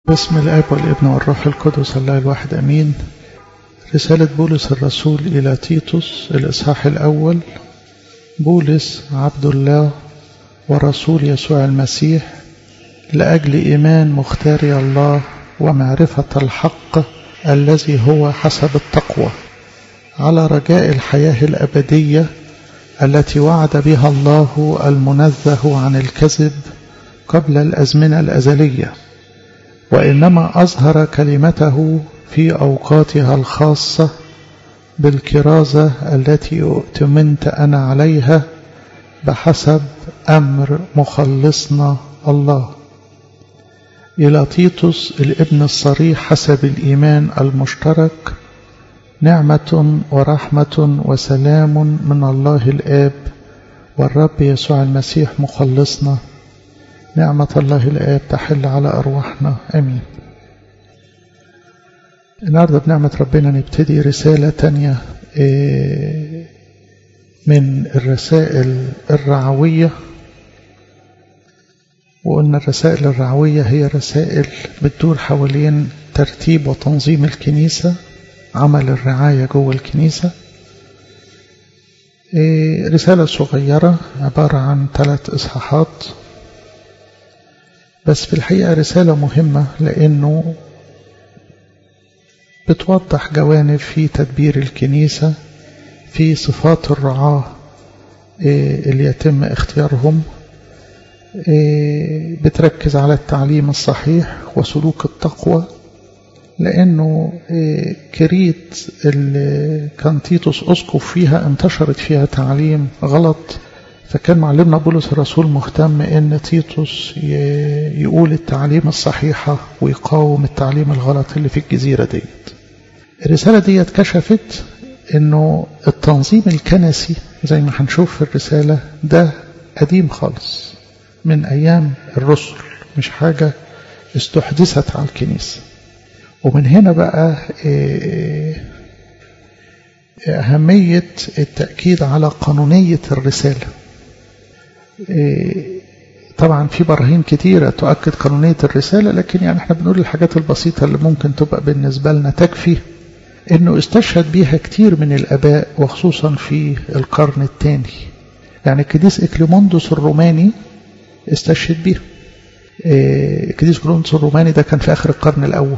باسم الاب والابن والروح القدس الله الواحد امين رسالة بولس الرسول الى تيتوس الاصحاح الاول بولس عبد الله ورسول يسوع المسيح لاجل ايمان مختاري الله ومعرفة الحق الذي هو حسب التقوى على رجاء الحياة الابدية التي وعد بها الله المنزه عن الكذب قبل الازمنة الازليه وإنما أظهر كلمته في أوقاتها الخاصة بالكرازة التي اؤتمنت أنا عليها بحسب أمر مخلصنا الله إلى تيتوس الابن الصريح حسب الإيمان المشترك نعمة ورحمة وسلام من الله الآب والرب يسوع المسيح مخلصنا نعمة الله الآب تحل على أرواحنا أمين النهاردة بنعمة ربنا نبتدي رسالة تانية من الرسائل الرعوية وقلنا الرسائل الرعوية هي رسائل بتدور حوالين ترتيب وتنظيم الكنيسة عمل الرعاية جوه الكنيسة رسالة صغيرة عبارة عن ثلاث إصحاحات بس في الحقيقة رسالة مهمة لأنه بتوضح جوانب في تدبير الكنيسة في صفات الرعاة اللي يتم اختيارهم بتركز على التعليم الصحيح وسلوك التقوى لأنه كريت اللي كان تيتوس أسقف فيها انتشرت فيها تعليم غلط فكان معلمنا بولس الرسول مهتم ان تيتوس يقول التعليم الصحيحة ويقاوم التعليم الغلط اللي في الجزيرة ديت الرسالة ديت كشفت انه التنظيم الكنسي زي ما هنشوف في الرسالة ده قديم خالص من ايام الرسل مش حاجة استحدثت على الكنيسة ومن هنا بقى أهمية التأكيد على قانونية الرسالة طبعا في براهين كتيرة تؤكد قانونية الرسالة لكن يعني احنا بنقول الحاجات البسيطة اللي ممكن تبقى بالنسبة لنا تكفي انه استشهد بيها كتير من الاباء وخصوصا في القرن الثاني يعني القديس اكليموندوس الروماني استشهد بيها القديس اكليموندوس الروماني ده كان في اخر القرن الاول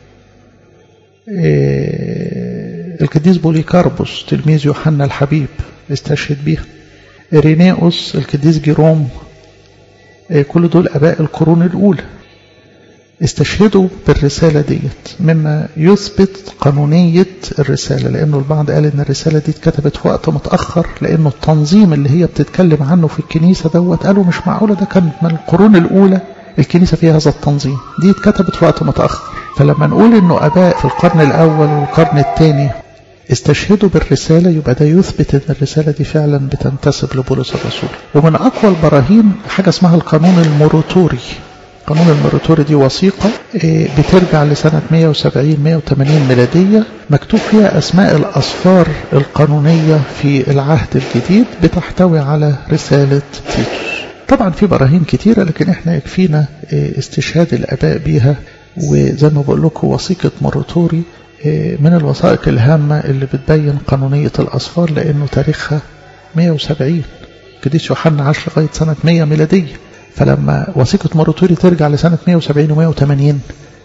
القديس بوليكاربوس تلميذ يوحنا الحبيب استشهد بيها إرينيوس القديس جيروم كل دول أباء القرون الأولى استشهدوا بالرسالة ديت مما يثبت قانونية الرسالة لأنه البعض قال إن الرسالة دي اتكتبت في وقت متأخر لأنه التنظيم اللي هي بتتكلم عنه في الكنيسة دوت قالوا مش معقولة ده كان من القرون الأولى الكنيسة فيها هذا التنظيم دي اتكتبت في وقت متأخر فلما نقول إنه أباء في القرن الأول والقرن الثاني استشهدوا بالرسالة يبقى ده يثبت ان الرسالة دي فعلا بتنتسب لبولس الرسول ومن اقوى البراهين حاجة اسمها القانون الموروتوري القانون الموروتوري دي وثيقة بترجع لسنة 170 180 ميلادية مكتوب فيها اسماء الاسفار القانونية في العهد الجديد بتحتوي على رسالة تيتوس طبعا في براهين كتيرة لكن احنا يكفينا استشهاد الاباء بيها وزي ما بقول لكم وثيقة موروتوري من الوثائق الهامة اللي بتبين قانونية الأصفار لأنه تاريخها 170 قديس يوحنا عاش لغاية سنة 100 ميلادية فلما وثيقة موروتوري ترجع لسنة 170 و 180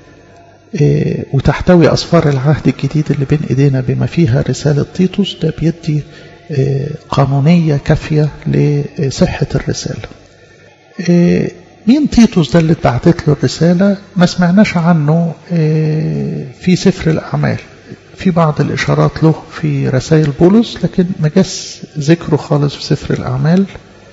وتحتوي أصفار العهد الجديد اللي بين إيدينا بما فيها رسالة تيتوس ده بيدي قانونية كافية لصحة الرسالة مين تيتوس ده اللي اتبعتت له الرسالة ما سمعناش عنه في سفر الأعمال في بعض الإشارات له في رسائل بولس لكن ما جاش ذكره خالص في سفر الأعمال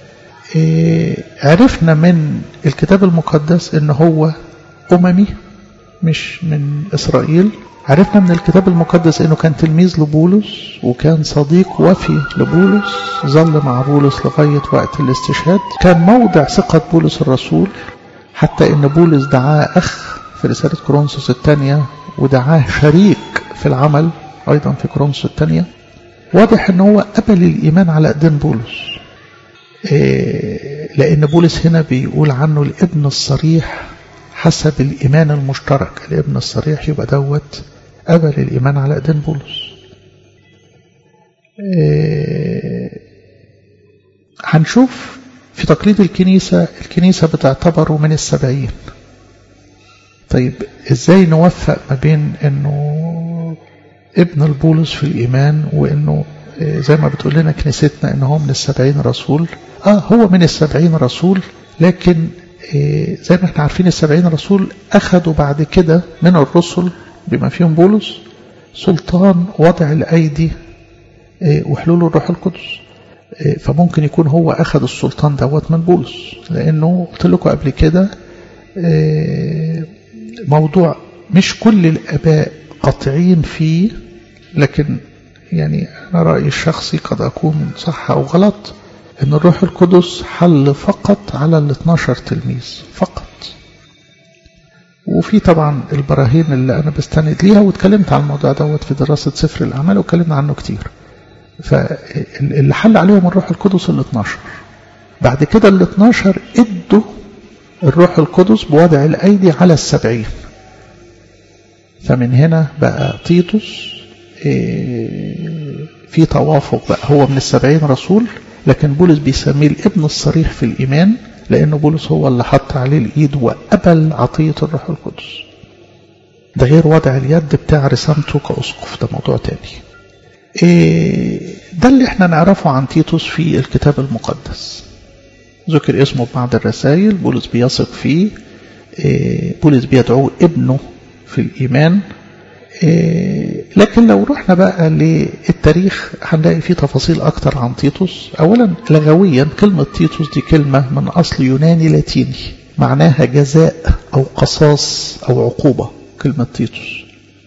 عرفنا من الكتاب المقدس ان هو أممي مش من إسرائيل عرفنا من الكتاب المقدس انه كان تلميذ لبولس وكان صديق وفي لبولس ظل مع بولس لغاية وقت الاستشهاد كان موضع ثقة بولس الرسول حتى ان بولس دعاه اخ في رسالة كورنثوس الثانية ودعاه شريك في العمل ايضا في كورنثوس الثانية واضح ان هو قبل الايمان على ايدين بولس إيه لان بولس هنا بيقول عنه الابن الصريح حسب الإيمان المشترك الابن الصريح يبقى دوت قبل الإيمان على إيدين بولس إيه هنشوف في تقليد الكنيسة الكنيسة بتعتبره من السبعين طيب ازاي نوفق ما بين انه ابن البولس في الايمان وانه زي ما بتقول لنا كنيستنا ان هو من السبعين رسول اه هو من السبعين رسول لكن زي ما احنا عارفين السبعين رسول اخذوا بعد كده من الرسل بما فيهم بولس سلطان وضع الايدي وحلول الروح القدس فممكن يكون هو أخذ السلطان دوت من بولس لأنه قلت لكم قبل كده موضوع مش كل الآباء قاطعين فيه لكن يعني أنا رأيي الشخصي قد أكون صح أو غلط أن الروح القدس حل فقط على ال 12 تلميذ فقط وفي طبعا البراهين اللي أنا بستند ليها واتكلمت عن الموضوع دوت في دراسة سفر الأعمال واتكلمنا عنه كتير فاللي حل عليهم الروح القدس ال 12 بعد كده ال 12 ادوا الروح القدس بوضع الايدي على السبعين فمن هنا بقى تيتوس في توافق بقى هو من السبعين رسول لكن بولس بيسميه الابن الصريح في الايمان لان بولس هو اللي حط عليه الايد وقبل عطيه الروح القدس ده غير وضع اليد بتاع رسامته كاسقف ده موضوع تاني ده اللي احنا نعرفه عن تيتوس في الكتاب المقدس ذكر اسمه في بعض الرسائل بولس بيثق فيه بولس بيدعوه ابنه في الإيمان لكن لو رحنا بقى للتاريخ هنلاقي فيه تفاصيل أكتر عن تيتوس أولا لغويا كلمة تيتوس دي كلمة من أصل يوناني لاتيني معناها جزاء أو قصاص أو عقوبة كلمة تيتوس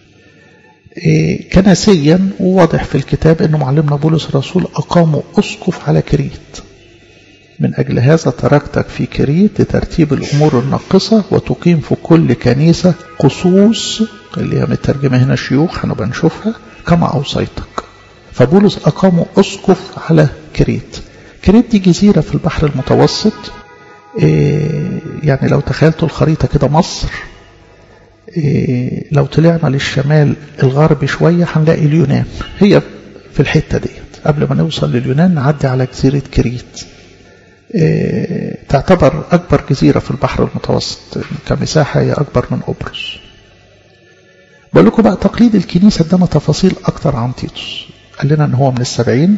كنسيا وواضح في الكتاب أن معلمنا بولس الرسول أقاموا أسقف على كريت من أجل هذا تركتك في كريت لترتيب الأمور الناقصة وتقيم في كل كنيسة قصوص اللي هي مترجمة هنا شيوخ هنبقى نشوفها كما أوصيتك فبولس أقاموا أسقف على كريت كريت دي جزيرة في البحر المتوسط يعني لو تخيلتوا الخريطة كده مصر لو طلعنا للشمال الغربي شوية هنلاقي اليونان هي في الحتة ديت قبل ما نوصل لليونان نعدي على جزيرة كريت تعتبر أكبر جزيرة في البحر المتوسط كمساحة هي أكبر من قبرص بقول لكم بقى تقليد الكنيسة ادانا تفاصيل أكتر عن تيتوس قال لنا إن هو من السبعين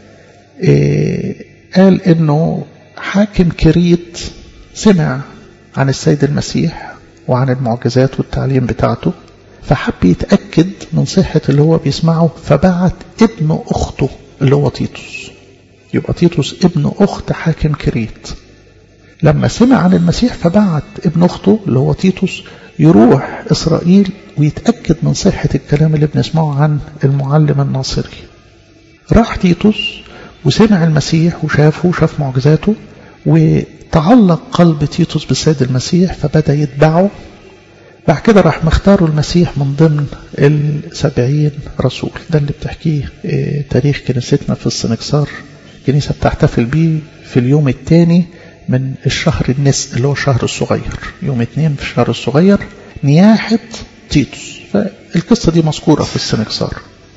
قال إنه حاكم كريت سمع عن السيد المسيح وعن المعجزات والتعليم بتاعته فحب يتأكد من صحة اللي هو بيسمعه فبعت ابن أخته اللي هو تيتوس يبقى تيتوس ابن أخت حاكم كريت لما سمع عن المسيح فبعت ابن أخته اللي هو تيتوس يروح إسرائيل ويتأكد من صحة الكلام اللي بنسمعه عن المعلم الناصري راح تيتوس وسمع المسيح وشافه وشاف معجزاته وتعلق قلب تيتوس بالسيد المسيح فبدأ يتبعه بعد كده راح مختاروا المسيح من ضمن السبعين رسول ده اللي بتحكيه تاريخ كنيستنا في السنكسار الكنيسة بتحتفل بيه في اليوم الثاني من الشهر النس اللي هو الشهر الصغير يوم اثنين في الشهر الصغير نياحة تيتوس فالقصة دي مذكورة في السنكسار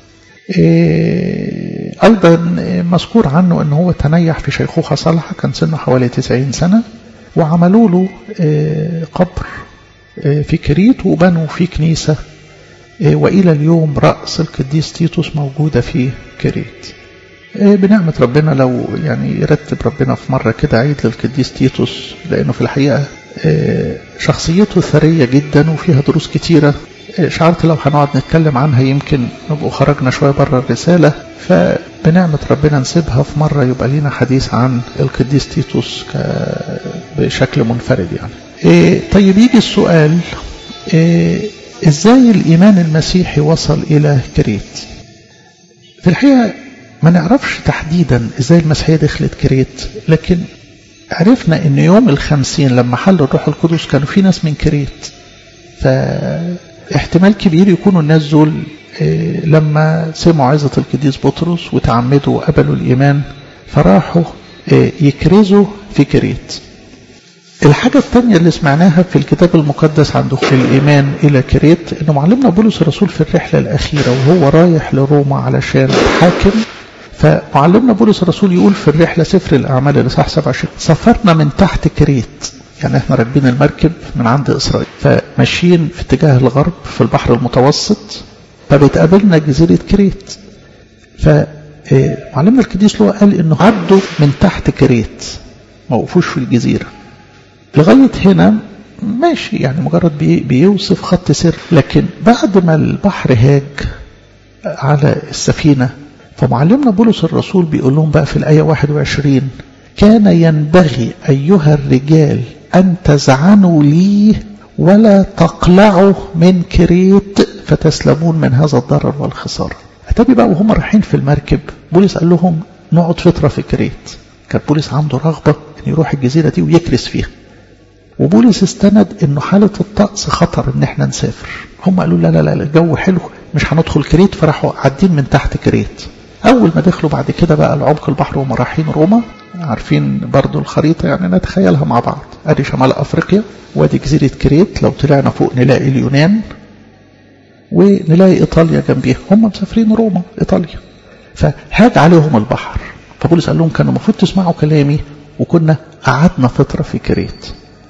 أيضا مذكور عنه أنه هو تنيح في شيخوخة صالحة كان سنه حوالي 90 سنة وعملوا له قبر في كريت وبنوا في كنيسة وإلى اليوم رأس القديس تيتوس موجودة في كريت بنعمة ربنا لو يعني يرتب ربنا في مرة كده عيد للقديس تيتوس لأنه في الحقيقة شخصيته ثرية جدا وفيها دروس كتيرة شعرت لو هنقعد نتكلم عنها يمكن نبقوا خرجنا شوية بره الرسالة فبنعمة ربنا نسيبها في مرة يبقى لنا حديث عن القديس تيتوس بشكل منفرد يعني إيه طيب يجي السؤال إيه ازاي الإيمان المسيحي وصل إلى كريت في الحقيقة ما نعرفش تحديدا ازاي المسيحية دخلت كريت لكن عرفنا ان يوم الخمسين لما حل الروح القدس كانوا في ناس من كريت فاحتمال كبير يكونوا الناس دول لما سمعوا عظة القديس بطرس وتعمدوا وقبلوا الإيمان فراحوا يكرزوا في كريت الحاجة الثانية اللي سمعناها في الكتاب المقدس عن دخول الإيمان إلى كريت إنه معلمنا بولس الرسول في الرحلة الأخيرة وهو رايح لروما علشان حاكم فمعلمنا بولس الرسول يقول في الرحلة سفر الأعمال الإصحاح 27 سافرنا من تحت كريت يعني احنا راكبين المركب من عند إسرائيل فماشيين في اتجاه الغرب في البحر المتوسط فبتقابلنا جزيرة كريت فمعلمنا القديس لو قال إنه عدوا من تحت كريت ما وقفوش في الجزيرة لغاية هنا ماشي يعني مجرد بي بيوصف خط سير لكن بعد ما البحر هاج على السفينة فمعلمنا بولس الرسول بيقول لهم بقى في الآية 21 كان ينبغي أيها الرجال أن تزعنوا لي ولا تقلعوا من كريت فتسلمون من هذا الضرر والخسارة أتابي بقى وهم رايحين في المركب بولس قال لهم نقعد فترة في كريت كان بولس عنده رغبة أن يروح الجزيرة دي ويكرس فيها وبولس استند انه حالة الطقس خطر ان احنا نسافر هم قالوا لا لا لا الجو حلو مش هندخل كريت فراحوا عادين من تحت كريت اول ما دخلوا بعد كده بقى العمق البحر وهم رايحين روما عارفين برضو الخريطة يعني نتخيلها مع بعض ادي شمال افريقيا وادي جزيرة كريت لو طلعنا فوق نلاقي اليونان ونلاقي ايطاليا جنبيها هم مسافرين روما ايطاليا فهاج عليهم البحر فبولس قال لهم كانوا المفروض تسمعوا كلامي وكنا قعدنا فترة في كريت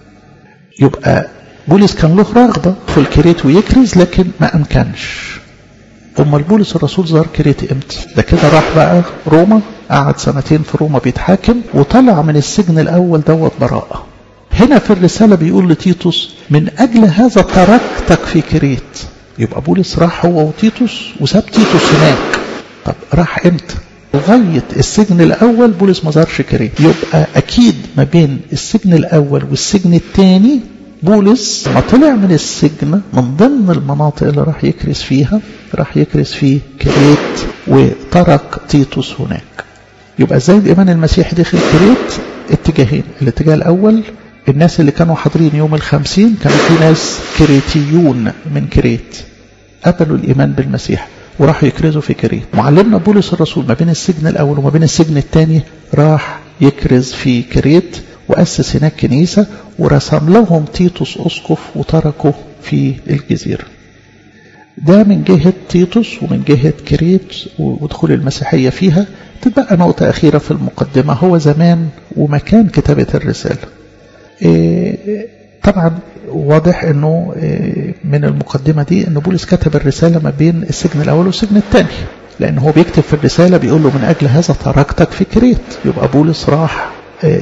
يبقى بولس كان له رغبة في الكريت ويكرز لكن ما أمكنش أمال بولس الرسول زار كريت إمتى ده كده راح بقى روما قعد سنتين في روما بيتحاكم وطلع من السجن الأول دوت براءة هنا في الرسالة بيقول لتيتوس من أجل هذا تركتك في كريت يبقى بولس راح هو وتيتوس وساب تيتوس هناك طب راح امتى لغاية السجن الأول بولس ما زارش كريت يبقى أكيد ما بين السجن الأول والسجن الثاني بولس ما طلع من السجن من ضمن المناطق اللي راح يكرس فيها راح يكرس في كريت وترك تيتوس هناك يبقى ازاي الإيمان المسيحي دخل كريت اتجاهين الاتجاه الأول الناس اللي كانوا حاضرين يوم الخمسين كانوا في ناس كريتيون من كريت قبلوا الإيمان بالمسيح وراحوا يكرزوا في كريت معلمنا بولس الرسول ما بين السجن الأول وما بين السجن الثاني راح يكرز في كريت وأسس هناك كنيسة ورسم لهم تيتوس أسقف وتركه في الجزيرة ده من جهة تيتوس ومن جهة كريت ودخول المسيحية فيها تبقى نقطة أخيرة في المقدمة هو زمان ومكان كتابة الرسالة طبعا واضح انه من المقدمة دي ان بولس كتب الرسالة ما بين السجن الاول والسجن الثاني لان هو بيكتب في الرسالة بيقول له من اجل هذا تركتك في كريت يبقى بولس راح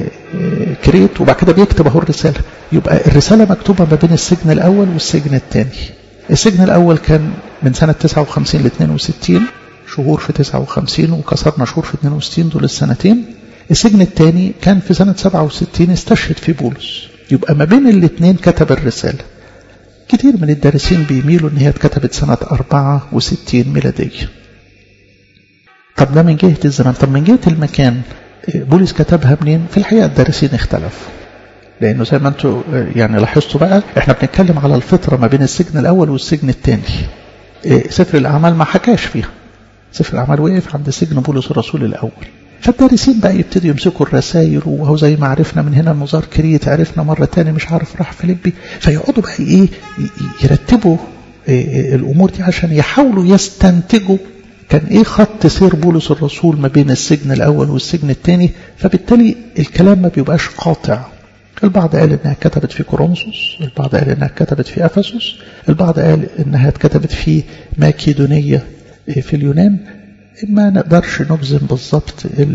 كريت وبعد كده بيكتب اهو الرسالة يبقى الرسالة مكتوبة ما بين السجن الاول والسجن الثاني السجن الاول كان من سنة 59 ل 62 شهور في 59 وكسرنا شهور في 62 دول السنتين السجن الثاني كان في سنة 67 استشهد في بولس يبقى ما بين الاثنين كتب الرسالة كتير من الدارسين بيميلوا ان هي اتكتبت سنة 64 ميلادية طب ده من جهة الزمان طب من جهة المكان بولس كتبها منين في الحقيقة الدارسين اختلفوا لانه زي ما انتم يعني لاحظتوا بقى احنا بنتكلم على الفترة ما بين السجن الاول والسجن الثاني سفر الاعمال ما حكاش فيها سفر الاعمال وقف عند سجن بولس الرسول الاول فالدارسين بقى يبتدوا يمسكوا الرسائل وهو زي ما عرفنا من هنا مزار كريت عرفنا مرة تاني مش عارف راح فيليبي فيقعدوا بقى ايه يرتبوا إيه الامور دي عشان يحاولوا يستنتجوا كان ايه خط سير بولس الرسول ما بين السجن الاول والسجن الثاني فبالتالي الكلام ما بيبقاش قاطع البعض قال انها كتبت في كورنثوس البعض قال انها كتبت في افسس البعض قال انها اتكتبت في ماكيدونيه في اليونان ما نقدرش نجزم بالضبط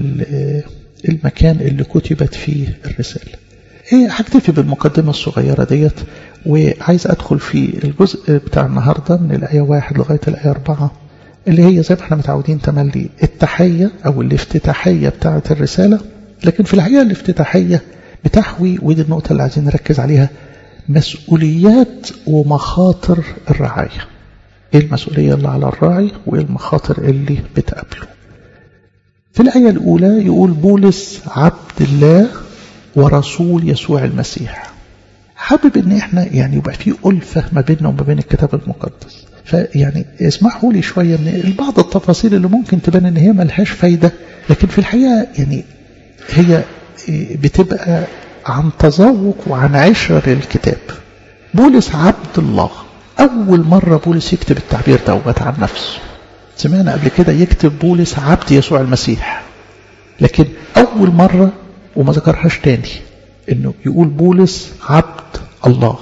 المكان اللي كتبت فيه الرسالة ايه هكتفي بالمقدمة الصغيرة ديت وعايز ادخل في الجزء بتاع النهاردة من الآية واحد لغاية الآية أربعة اللي هي زي ما احنا متعودين تملي التحية أو الافتتاحية بتاعة الرسالة لكن في الحقيقة الافتتاحية بتحوي ودي النقطة اللي عايزين نركز عليها مسؤوليات ومخاطر الرعاية ايه المسؤولية اللي على الراعي وايه المخاطر اللي بتقابله في الآية الأولى يقول بولس عبد الله ورسول يسوع المسيح حابب ان احنا يعني يبقى في ألفة ما بيننا وما بين الكتاب المقدس فيعني اسمحوا لي شوية من بعض التفاصيل اللي ممكن تبان ان هي ملهاش فايدة لكن في الحقيقة يعني هي بتبقى عن تذوق وعن عشرة للكتاب بولس عبد الله أول مرة بولس يكتب التعبير دوت عن نفسه سمعنا قبل كده يكتب بولس عبد يسوع المسيح لكن أول مرة وما ذكرهاش تاني إنه يقول بولس عبد الله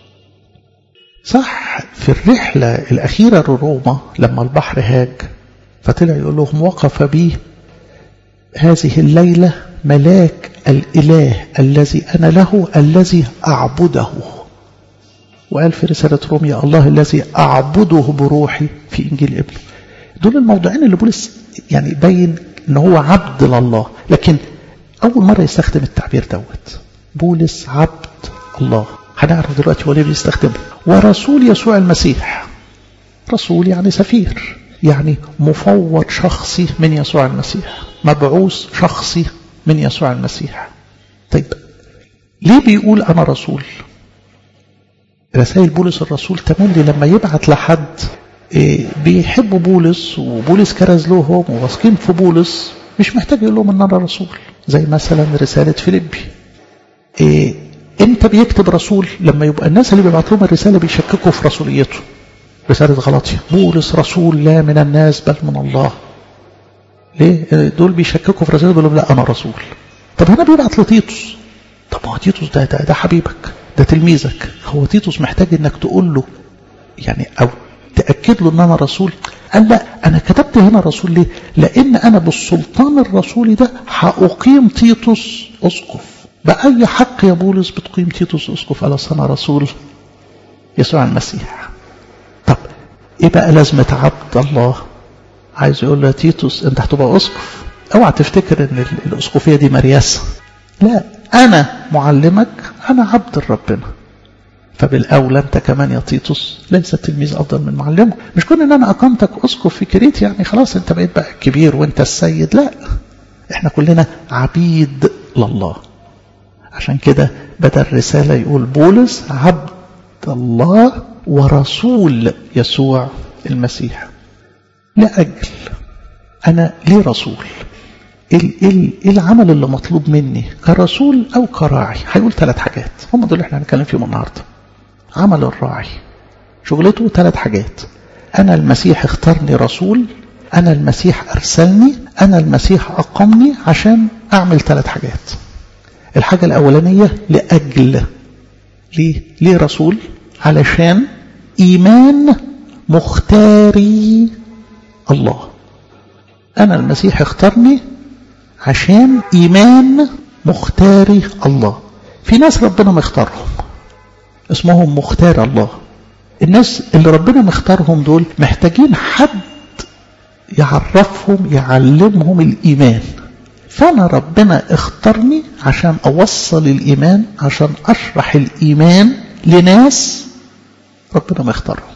صح في الرحلة الأخيرة لروما لما البحر هاج فطلع يقول لهم وقف بي هذه الليلة ملاك الإله الذي أنا له الذي أعبده وقال في رسالة روميا الله الذي أعبده بروحي في إنجيل ابنه دول الموضوعين اللي بولس يعني باين ان هو عبد لله لكن أول مرة يستخدم التعبير دوت بولس عبد الله هنعرف دلوقتي هو ليه بيستخدمه ورسول يسوع المسيح رسول يعني سفير يعني مفوض شخصي من يسوع المسيح مبعوث شخصي من يسوع المسيح طيب ليه بيقول أنا رسول رسائل بولس الرسول تملي لما يبعت لحد إيه بيحبوا بولس وبولس كرز لهم وواثقين في بولس مش محتاج يقول لهم ان انا رسول زي مثلا رساله فيليبي إيه امتى بيكتب رسول لما يبقى الناس اللي بيبعت لهم الرساله بيشككوا في رسوليته رساله غلطيه بولس رسول لا من الناس بل من الله ليه دول بيشككوا في رساله بيقولوا لا انا رسول طب هنا بيبعت لتيتوس طب ما هو تيتوس ده, ده ده حبيبك ده تلميذك هو تيتوس محتاج انك تقول له يعني او تأكد له ان انا رسول قال لا انا كتبت هنا رسول ليه لان انا بالسلطان الرسولي ده هأقيم تيتوس اسقف بأي حق يا بولس بتقيم تيتوس اسقف قال انا رسول يسوع المسيح طب ايه بقى لازمة عبد الله عايز يقول له تيتوس انت هتبقى اسقف اوعى تفتكر ان الاسقفية دي مرياسة لا انا معلمك انا عبد ربنا فبالأولى أنت كمان يا تيتوس ليس التلميذ أفضل من معلمه مش كون أن أنا أقامتك أسقف في كريت يعني خلاص أنت بقيت بقى كبير وأنت السيد لا إحنا كلنا عبيد لله عشان كده بدأ الرسالة يقول بولس عبد الله ورسول يسوع المسيح لأجل أنا ليه رسول ايه العمل اللي مطلوب مني كرسول او كراعي هيقول ثلاث حاجات هم دول احنا هنتكلم فيهم النهارده عمل الراعي شغلته ثلاث حاجات انا المسيح اختارني رسول انا المسيح ارسلني انا المسيح اقامني عشان اعمل ثلاث حاجات الحاجه الاولانيه لاجل ليه ليه رسول علشان ايمان مختاري الله انا المسيح اختارني عشان إيمان مختاري الله في ناس ربنا مختارهم اسمهم مختار الله الناس اللي ربنا مختارهم دول محتاجين حد يعرفهم يعلمهم الإيمان فأنا ربنا اختارني عشان أوصل الإيمان عشان أشرح الإيمان لناس ربنا مختارهم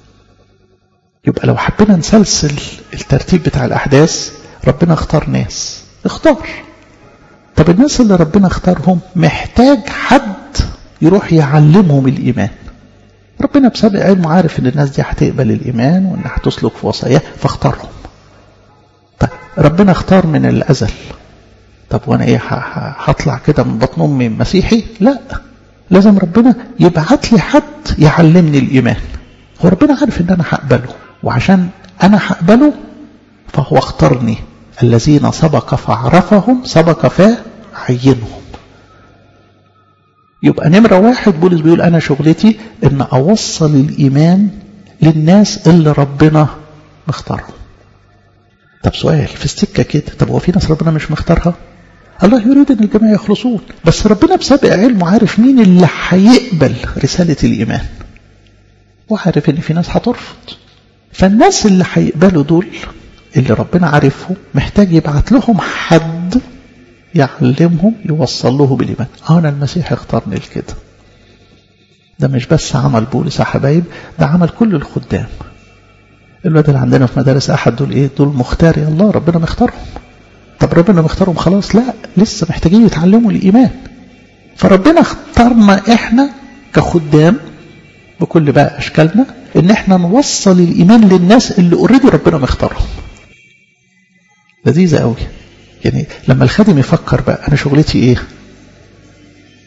يبقى لو حبينا نسلسل الترتيب بتاع الأحداث ربنا اختار ناس اختار طب الناس اللي ربنا اختارهم محتاج حد يروح يعلمهم الإيمان ربنا بسبب علمه عارف ان الناس دي هتقبل الإيمان وانها هتسلك في وصاياه فاختارهم طب ربنا اختار من الأزل طب وانا ايه هطلع كده من بطن امي مسيحي لا لازم ربنا يبعت لي حد يعلمني الإيمان هو ربنا عارف ان انا هقبله وعشان انا هقبله فهو اختارني الذين سبق فعرفهم سبق فعينهم يبقى نمرة واحد بولس بيقول أنا شغلتي إن أوصل الإيمان للناس اللي ربنا مختارهم طب سؤال في السكة كده طب هو في ناس ربنا مش مختارها الله يريد أن الجميع يخلصون بس ربنا بسابق علمه عارف مين اللي هيقبل رسالة الإيمان وعارف إن في ناس هترفض فالناس اللي هيقبلوا دول اللي ربنا عارفهم محتاج يبعت لهم حد يعلمهم يوصل له بالإيمان أنا المسيح اختارني لكده ده مش بس عمل بولس يا حبايب ده عمل كل الخدام الواد اللي عندنا في مدارس أحد دول إيه دول مختاري الله ربنا مختارهم طب ربنا مختارهم خلاص لا لسه محتاجين يتعلموا الإيمان فربنا اختارنا إحنا كخدام بكل بقى أشكالنا إن إحنا نوصل الإيمان للناس اللي أوريدي ربنا مختارهم لذيذة قوي يعني لما الخادم يفكر بقى أنا شغلتي إيه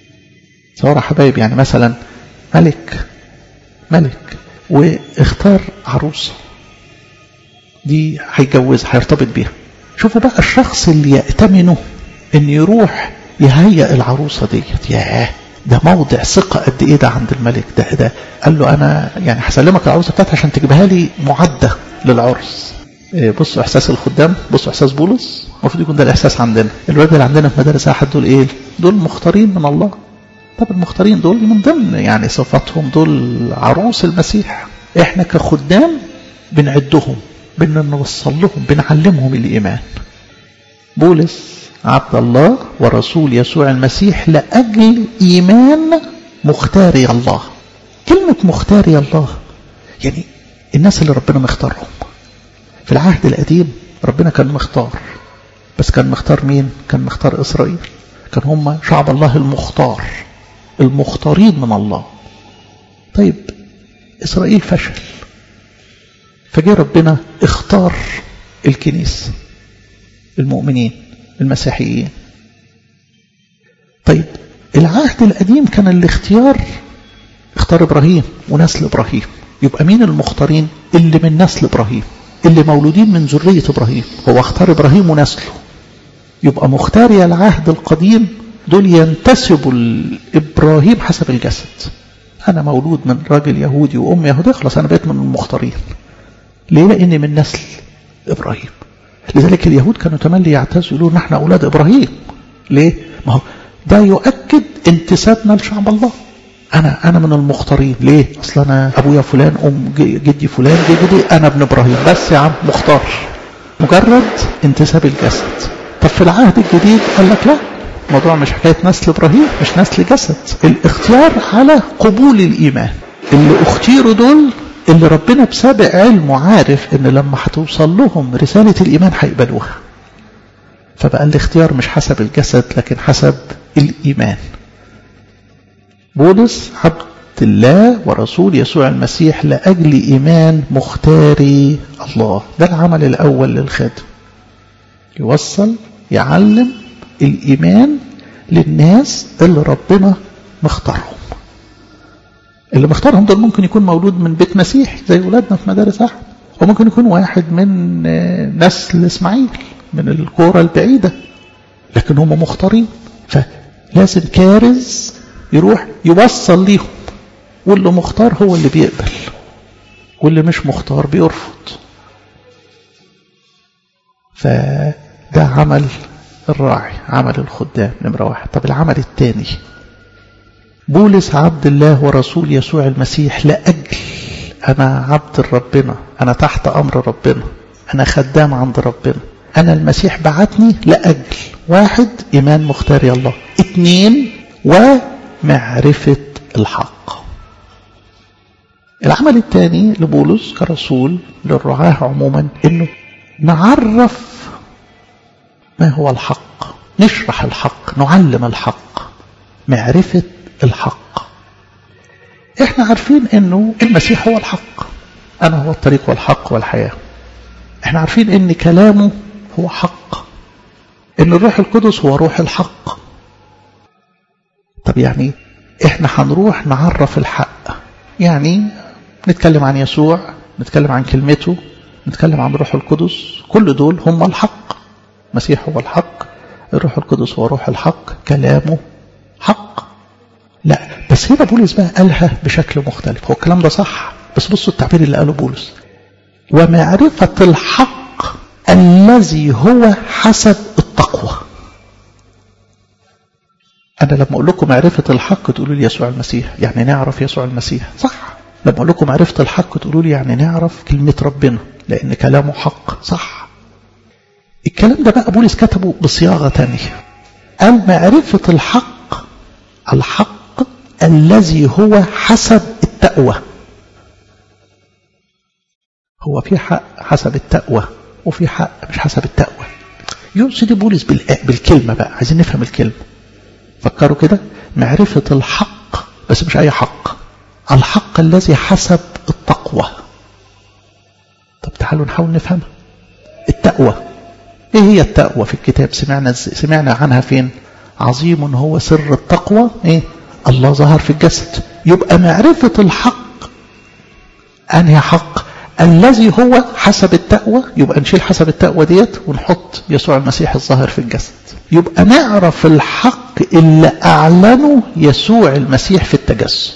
صور حبايب يعني مثلا ملك ملك واختار عروسة دي هيتجوزها هيرتبط بيها شوفوا بقى الشخص اللي يأتمنه ان يروح يهيئ العروسة ديت ياه ده موضع ثقة قد ايه ده عند الملك ده ده قال له انا يعني هسلمك العروسة بتاعتي عشان تجيبها لي معدة للعرس بصوا احساس الخدام بصوا احساس بولس المفروض يكون ده الاحساس عندنا الولاد اللي عندنا في مدارس احد دول ايه دول مختارين من الله طب المختارين دول من ضمن يعني صفاتهم دول عروس المسيح احنا كخدام بنعدهم بنوصل لهم بنعلمهم الايمان بولس عبد الله ورسول يسوع المسيح لاجل ايمان مختاري الله كلمه مختاري الله يعني الناس اللي ربنا مختارهم في العهد القديم ربنا كان مختار بس كان مختار مين كان مختار إسرائيل كان هم شعب الله المختار المختارين من الله طيب إسرائيل فشل فجاء ربنا اختار الكنيسة المؤمنين المسيحيين طيب العهد القديم كان الاختيار اختار إبراهيم ونسل إبراهيم يبقى مين المختارين اللي من نسل إبراهيم اللي مولودين من ذرية إبراهيم هو اختار إبراهيم ونسله يبقى مختاري العهد القديم دول ينتسبوا لإبراهيم حسب الجسد أنا مولود من راجل يهودي وأم يهودية خلاص أنا بقيت من المختارين ليه لأني من نسل إبراهيم لذلك اليهود كانوا تملي يعتزوا يقولون نحن أولاد إبراهيم ليه؟ ما هو ده يؤكد انتسابنا لشعب الله أنا أنا من المختارين ليه؟ أصل أنا أبويا فلان أم جدي فلان جدي أنا ابن إبراهيم بس يا عم مختار مجرد انتساب الجسد طب في العهد الجديد قال لك لا الموضوع مش حكاية نسل إبراهيم مش نسل جسد الاختيار على قبول الإيمان اللي اختيروا دول اللي ربنا بسابق علمه عارف ان لما هتوصل لهم رسالة الإيمان هيقبلوها فبقى الاختيار مش حسب الجسد لكن حسب الإيمان بولس عبد الله ورسول يسوع المسيح لأجل إيمان مختاري الله ده العمل الأول للخادم يوصل يعلم الإيمان للناس اللي ربنا مختارهم اللي مختارهم دول ممكن يكون مولود من بيت مسيح زي ولادنا في مدارس أحد وممكن يكون واحد من نسل إسماعيل من الكورة البعيدة لكن هم مختارين فلازم كارز يروح يوصل ليهم واللي مختار هو اللي بيقبل واللي مش مختار بيرفض فده عمل الراعي عمل الخدام نمرة واحد طب العمل الثاني بولس عبد الله ورسول يسوع المسيح لأجل أنا عبد ربنا أنا تحت أمر ربنا أنا خدام عند ربنا أنا المسيح بعتني لأجل واحد إيمان مختاري الله اثنين ومعرفة الحق العمل الثاني لبولس كرسول للرعاة عموما انه نعرف ما هو الحق نشرح الحق نعلم الحق معرفة الحق احنا عارفين انه المسيح هو الحق انا هو الطريق والحق والحياة احنا عارفين ان كلامه هو حق ان الروح القدس هو روح الحق طب يعني احنا هنروح نعرف الحق يعني نتكلم عن يسوع نتكلم عن كلمته نتكلم عن روح القدس كل دول هم الحق المسيح هو الحق الروح القدس هو روح الحق كلامه حق لا بس هنا بولس بقى قالها بشكل مختلف هو الكلام ده صح بس بصوا التعبير اللي قاله بولس ومعرفة الحق الذي هو حسب التقوى أنا لما أقول لكم معرفة الحق تقولوا لي يسوع المسيح يعني نعرف يسوع المسيح صح لما أقول لكم معرفة الحق تقولوا لي يعني نعرف كلمة ربنا لأن كلامه حق صح الكلام ده بقى بولس كتبه بصياغة تانية قال معرفة الحق الحق الذي هو حسب التقوى هو في حق حسب التقوى وفي حق مش حسب التقوى يقصد بولس بالكلمة بقى عايزين نفهم الكلمة فكروا كده معرفة الحق بس مش أي حق الحق الذي حسب التقوى طب تعالوا نحاول نفهمها التقوى ايه هي التقوى في الكتاب سمعنا سمعنا عنها فين عظيم هو سر التقوى ايه الله ظهر في الجسد يبقى معرفة الحق أنهي حق الذي هو حسب التقوى يبقى نشيل حسب التقوى ديت ونحط يسوع المسيح الظاهر في الجسد يبقى نعرف الحق اللي أعلنه يسوع المسيح في التجسد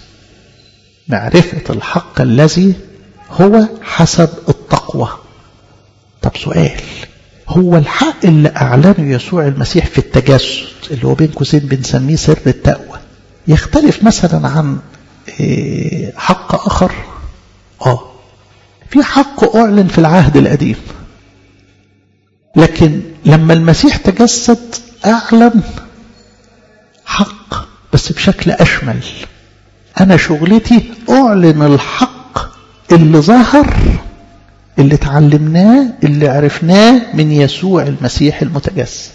معرفة الحق الذي هو حسب التقوى طب سؤال هو الحق اللي أعلنه يسوع المسيح في التجسد اللي هو بين قوسين بنسميه سر التقوى يختلف مثلا عن حق آخر آه في حق أعلن في العهد القديم لكن لما المسيح تجسد أعلن حق بس بشكل أشمل أنا شغلتي أعلن الحق اللي ظهر اللي تعلمناه اللي عرفناه من يسوع المسيح المتجسد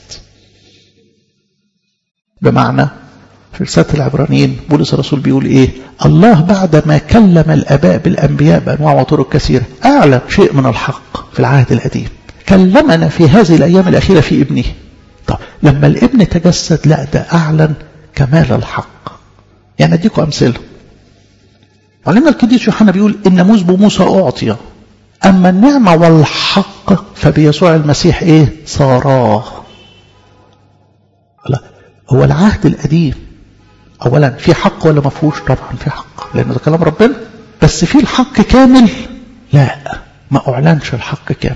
بمعنى في رسالة العبرانيين بولس الرسول بيقول ايه الله بعد ما كلم الاباء بالانبياء بانواع وطرق كثيره اعلن شيء من الحق في العهد القديم كلمنا في هذه الايام الاخيره في ابنه طب لما الابن تجسد لا ده اعلن كمال الحق يعني اديكم امثله علمنا القديس يوحنا بيقول الناموس بموسى اعطي اما النعمه والحق فبيسوع المسيح ايه صاراه لا هو العهد القديم اولا في حق ولا ما فيهوش طبعا في حق لانه ده كلام ربنا بس في الحق كامل لا ما اعلنش الحق كامل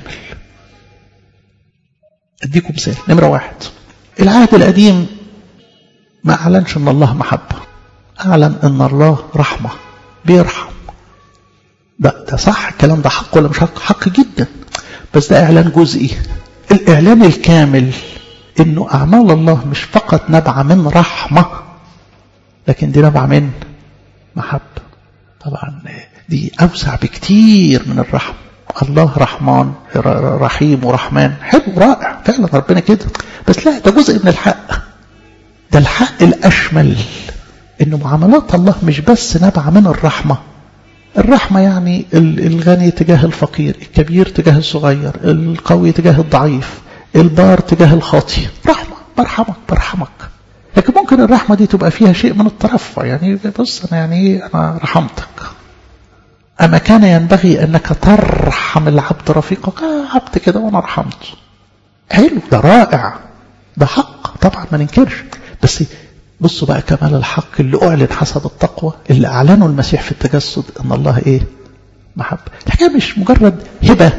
اديكم مثال نمره واحد العهد القديم ما اعلنش ان الله محبه اعلن ان الله رحمه بيرحم ده ده صح الكلام ده حق ولا مش حق حق جدا بس ده اعلان جزئي الاعلان الكامل انه اعمال الله مش فقط نابعه من رحمه لكن دي نابعه من محبه طبعا دي اوسع بكتير من الرحمه الله رحمن رحيم ورحمن حلو رائع فعلا ربنا كده بس لا ده جزء من الحق ده الحق الاشمل انه معاملات الله مش بس نابعه من الرحمه الرحمة يعني الغني تجاه الفقير الكبير تجاه الصغير القوي تجاه الضعيف البار تجاه الخاطي رحمة برحمك برحمك لكن ممكن الرحمة دي تبقى فيها شيء من الترفع يعني بص أنا يعني إيه أنا رحمتك أما كان ينبغي أنك ترحم العبد رفيقك آه عبد كده وأنا رحمته حلو ده رائع ده حق طبعا ما ننكرش بس بصوا بقى كمال الحق اللي أعلن حسب التقوى اللي أعلنه المسيح في التجسد أن الله إيه محبة الحكاية مش مجرد هبة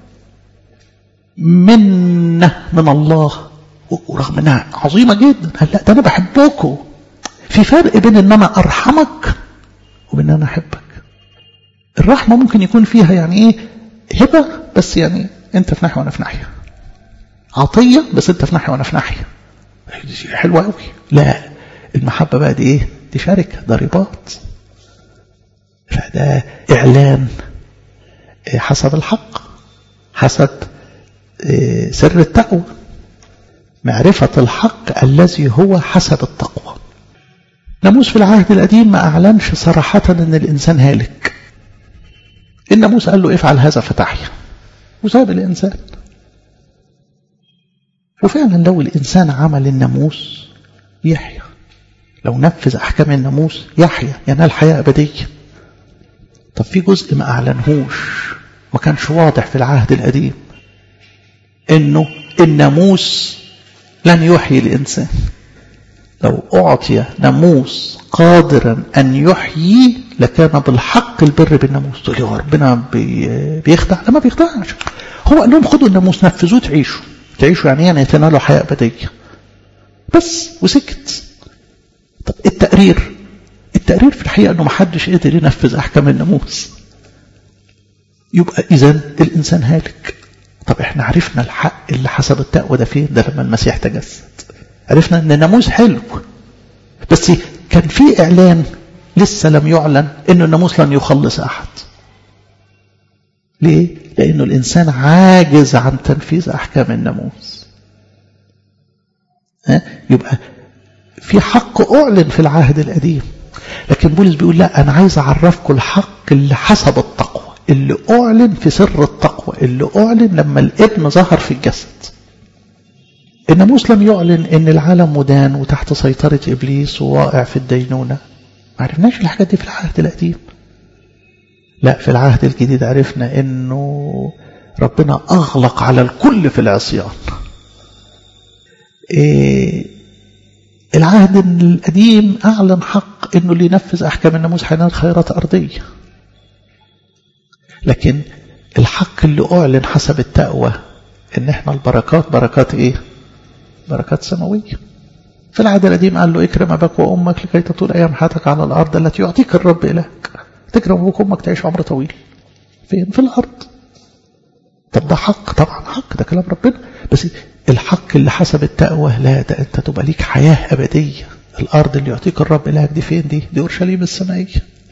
منة من الله ورغم انها عظيمة جدا لا ده انا بحبكم في فرق بين ان انا ارحمك وبين ان انا احبك الرحمة ممكن يكون فيها يعني ايه هبة بس يعني انت في ناحية وانا في ناحية عطية بس انت في ناحية وانا في ناحية حلوة قوي لا المحبة بقى دي ايه دي شركة ده رباط فده اعلان حسب الحق حسب سر التقوى معرفة الحق الذي هو حسب التقوى ناموس في العهد القديم ما أعلنش صراحة أن الإنسان هالك الناموس قال له افعل هذا فتحيا وساب الإنسان وفعلا لو الإنسان عمل الناموس يحيا لو نفذ أحكام الناموس يحيا ينال حياة أبدية طب في جزء ما أعلنهوش ما كانش واضح في العهد القديم انه الناموس لن يحيي الانسان لو اعطي ناموس قادرا ان يحيي لكان بالحق البر بالناموس تقول لي ربنا بي بيخدع لا ما بيخدعش هو قال لهم خدوا الناموس نفذوه تعيشوا تعيشوا يعني يعني تنالوا حياه ابديه بس وسكت طب التقرير التقرير في الحقيقه انه ما حدش قدر ينفذ احكام الناموس يبقى اذا الانسان هالك طب احنا عرفنا الحق اللي حسب التقوى ده فين ده لما المسيح تجسد عرفنا ان الناموس حلو بس كان في اعلان لسه لم يعلن انه الناموس لن يخلص احد ليه لانه الانسان عاجز عن تنفيذ احكام الناموس ها؟ يبقى في حق اعلن في العهد القديم لكن بولس بيقول لا انا عايز اعرفكم الحق اللي حسب التقوى اللي أعلن في سر التقوى اللي أعلن لما الابن ظهر في الجسد الناموس لم يعلن ان العالم مدان وتحت سيطرة ابليس وواقع في الدينونة ما عرفناش الحاجات دي في العهد القديم لا في العهد الجديد عرفنا انه ربنا اغلق على الكل في العصيان إيه العهد القديم اعلن حق انه اللي ينفذ احكام الناموس هينال خيرات ارضيه لكن الحق اللي اعلن حسب التقوى ان احنا البركات بركات ايه بركات سماويه في العهد القديم قال له اكرم اباك وامك لكي تطول ايام حياتك على الارض التي يعطيك الرب الهك تكرم ابوك وامك تعيش عمر طويل فين في الارض طب ده حق طبعا حق ده كلام ربنا بس الحق اللي حسب التقوى لا ده انت تبقى ليك حياه ابديه الارض اللي يعطيك الرب الهك دي فين دي دي اورشليم السمائيه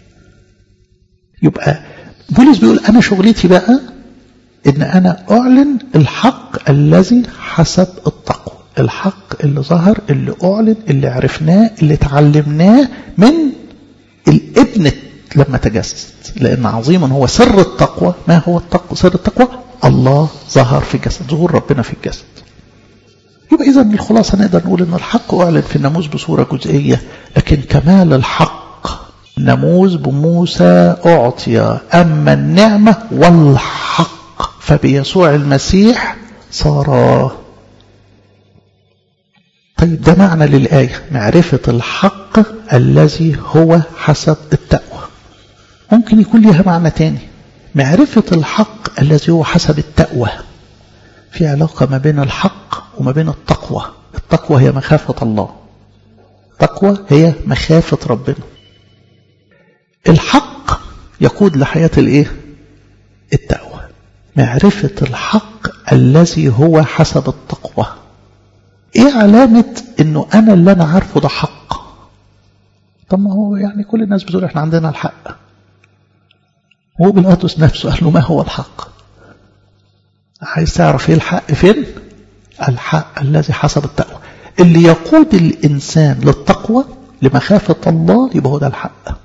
يبقى بولس بيقول انا شغلتي بقى ان انا اعلن الحق الذي حسب التقوى الحق اللي ظهر اللي اعلن اللي عرفناه اللي تعلمناه من الابن لما تجسد لان عظيما هو سر التقوى ما هو التقوى سر التقوى الله ظهر في الجسد ظهور ربنا في الجسد يبقى اذا الخلاصه نقدر نقول ان الحق اعلن في الناموس بصوره جزئيه لكن كمال الحق ناموس بموسى اعطي اما النعمه والحق فبيسوع المسيح صار طيب ده معنى للآية معرفة الحق الذي هو حسب التقوى ممكن يكون لها معنى تاني معرفة الحق الذي هو حسب التقوى في علاقة ما بين الحق وما بين التقوى التقوى هي مخافة الله التقوى هي مخافة ربنا الحق يقود لحياة الايه التقوى معرفة الحق الذي هو حسب التقوى ايه علامة انه انا اللي انا عارفه ده حق طب ما هو يعني كل الناس بتقول احنا عندنا الحق هو بيلاطس نفسه قال له ما هو الحق عايز تعرف ايه الحق فين الحق الذي حسب التقوى اللي يقود الانسان للتقوى لمخافة الله يبقى هو ده الحق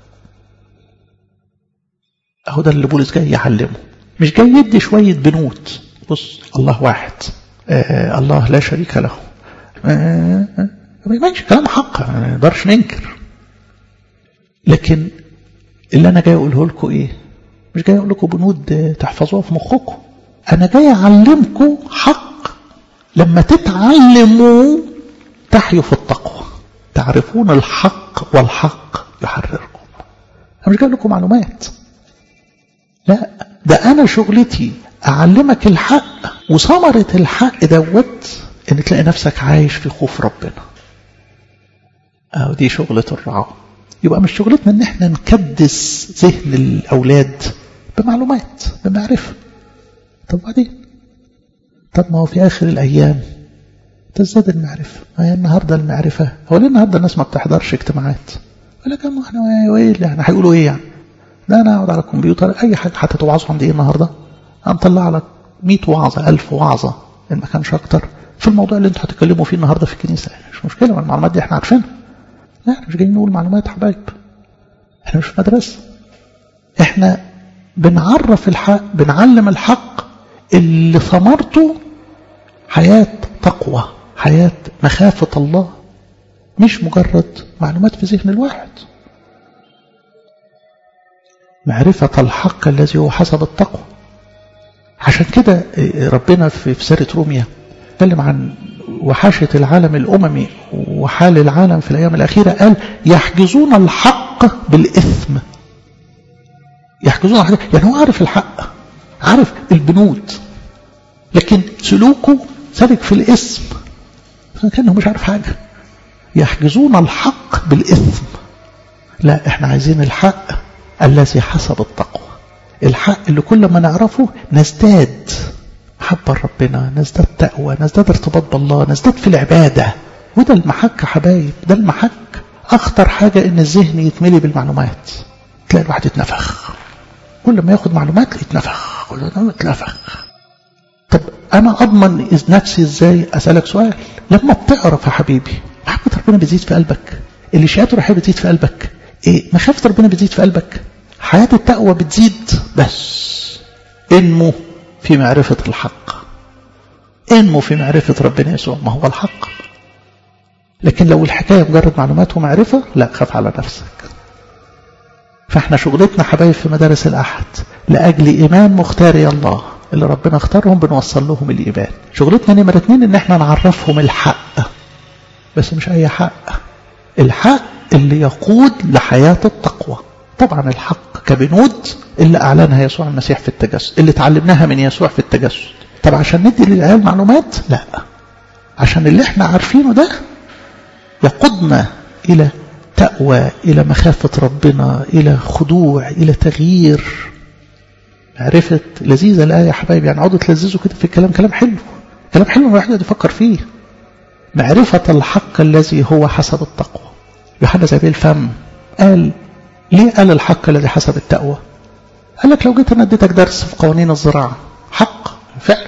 اهو ده اللي بولس جاي يعلمه مش جاي يدي شوية بنود بص الله واحد آه الله لا شريك له آه آه ماشي كلام حق ما نقدرش ننكر لكن اللي انا جاي اقوله لكم ايه مش جاي اقول لكم بنود تحفظوها في مخكم انا جاي اعلمكم حق لما تتعلموا تحيوا في التقوى تعرفون الحق والحق يحرركم انا مش جاي لكم معلومات لا ده انا شغلتي اعلمك الحق وثمرة الحق دوت ان تلاقي نفسك عايش في خوف ربنا اهو دي شغلة الرعاة يبقى مش شغلتنا ان احنا نكدس ذهن الاولاد بمعلومات بمعرفة طب بعدين طب ما هو في اخر الايام تزداد المعرفة ما هي النهاردة المعرفة هو ليه النهاردة الناس ما بتحضرش اجتماعات يقول لك احنا ايه اللي احنا هيقولوا ايه يعني ده انا اقعد على الكمبيوتر اي حاجة حتى توعظوا عندي ايه النهاردة هنطلع لك 100 وعظة 1000 وعظة ان ما كانش اكتر في الموضوع اللي انتوا هتتكلموا فيه النهارده في الكنيسة مش مشكلة ما المعلومات دي احنا عارفينها لا احنا مش جايين نقول معلومات حبايب احنا مش في مدرسة احنا بنعرف الحق بنعلم الحق اللي ثمرته حياة تقوى حياة مخافة الله مش مجرد معلومات في ذهن الواحد معرفة الحق الذي هو حسب التقوى عشان كده ربنا في سورة روميا تكلم عن وحاشة العالم الأممي وحال العالم في الأيام الأخيرة قال يحجزون الحق بالإثم يحجزون الحق يعني هو عارف الحق عارف البنود لكن سلوكه سلك في الإثم كأنه مش عارف حاجة يحجزون الحق بالإثم لا احنا عايزين الحق الذي حسب التقوى الحق اللي كل ما نعرفه نزداد محبة ربنا نزداد تقوى نزداد ارتباط بالله نزداد في العبادة وده المحك يا حبايب ده المحك أخطر حاجة إن الذهن يتملي بالمعلومات تلاقي الواحد يتنفخ كل ما ياخد معلومات يتنفخ كل ما يتنفخ طب أنا أضمن نفسي إزاي أسألك سؤال لما بتعرف يا حبيبي محبة ربنا بتزيد في قلبك الإشاعات الروحية بتزيد في قلبك إيه مخافة ربنا بتزيد في قلبك حياة التقوى بتزيد بس انمو في معرفة الحق انمو في معرفة ربنا يسوع ما هو الحق لكن لو الحكاية مجرد معلومات ومعرفة لا خاف على نفسك فاحنا شغلتنا حبايب في مدارس الأحد لأجل إيمان مختاري الله اللي ربنا اختارهم بنوصل لهم الإيمان شغلتنا نمرة اتنين ان احنا نعرفهم الحق بس مش أي حق الحق اللي يقود لحياة التقوى طبعا الحق كبنود اللي أعلنها يسوع المسيح في التجسد اللي تعلمناها من يسوع في التجسد طب عشان ندي للعيال معلومات لا عشان اللي احنا عارفينه ده يقودنا إلى تقوى إلى مخافة ربنا إلى خضوع إلى تغيير معرفة لذيذة الآية يا حبايبي يعني عودوا تلذذوا كده في الكلام كلام حلو كلام حلو الواحد يفكر فيه معرفة الحق الذي هو حسب التقوى يوحنا زي الفم قال ليه قال الحق الذي حسب التقوى قال لك لو جيت انا اديتك درس في قوانين الزراعة حق فعلا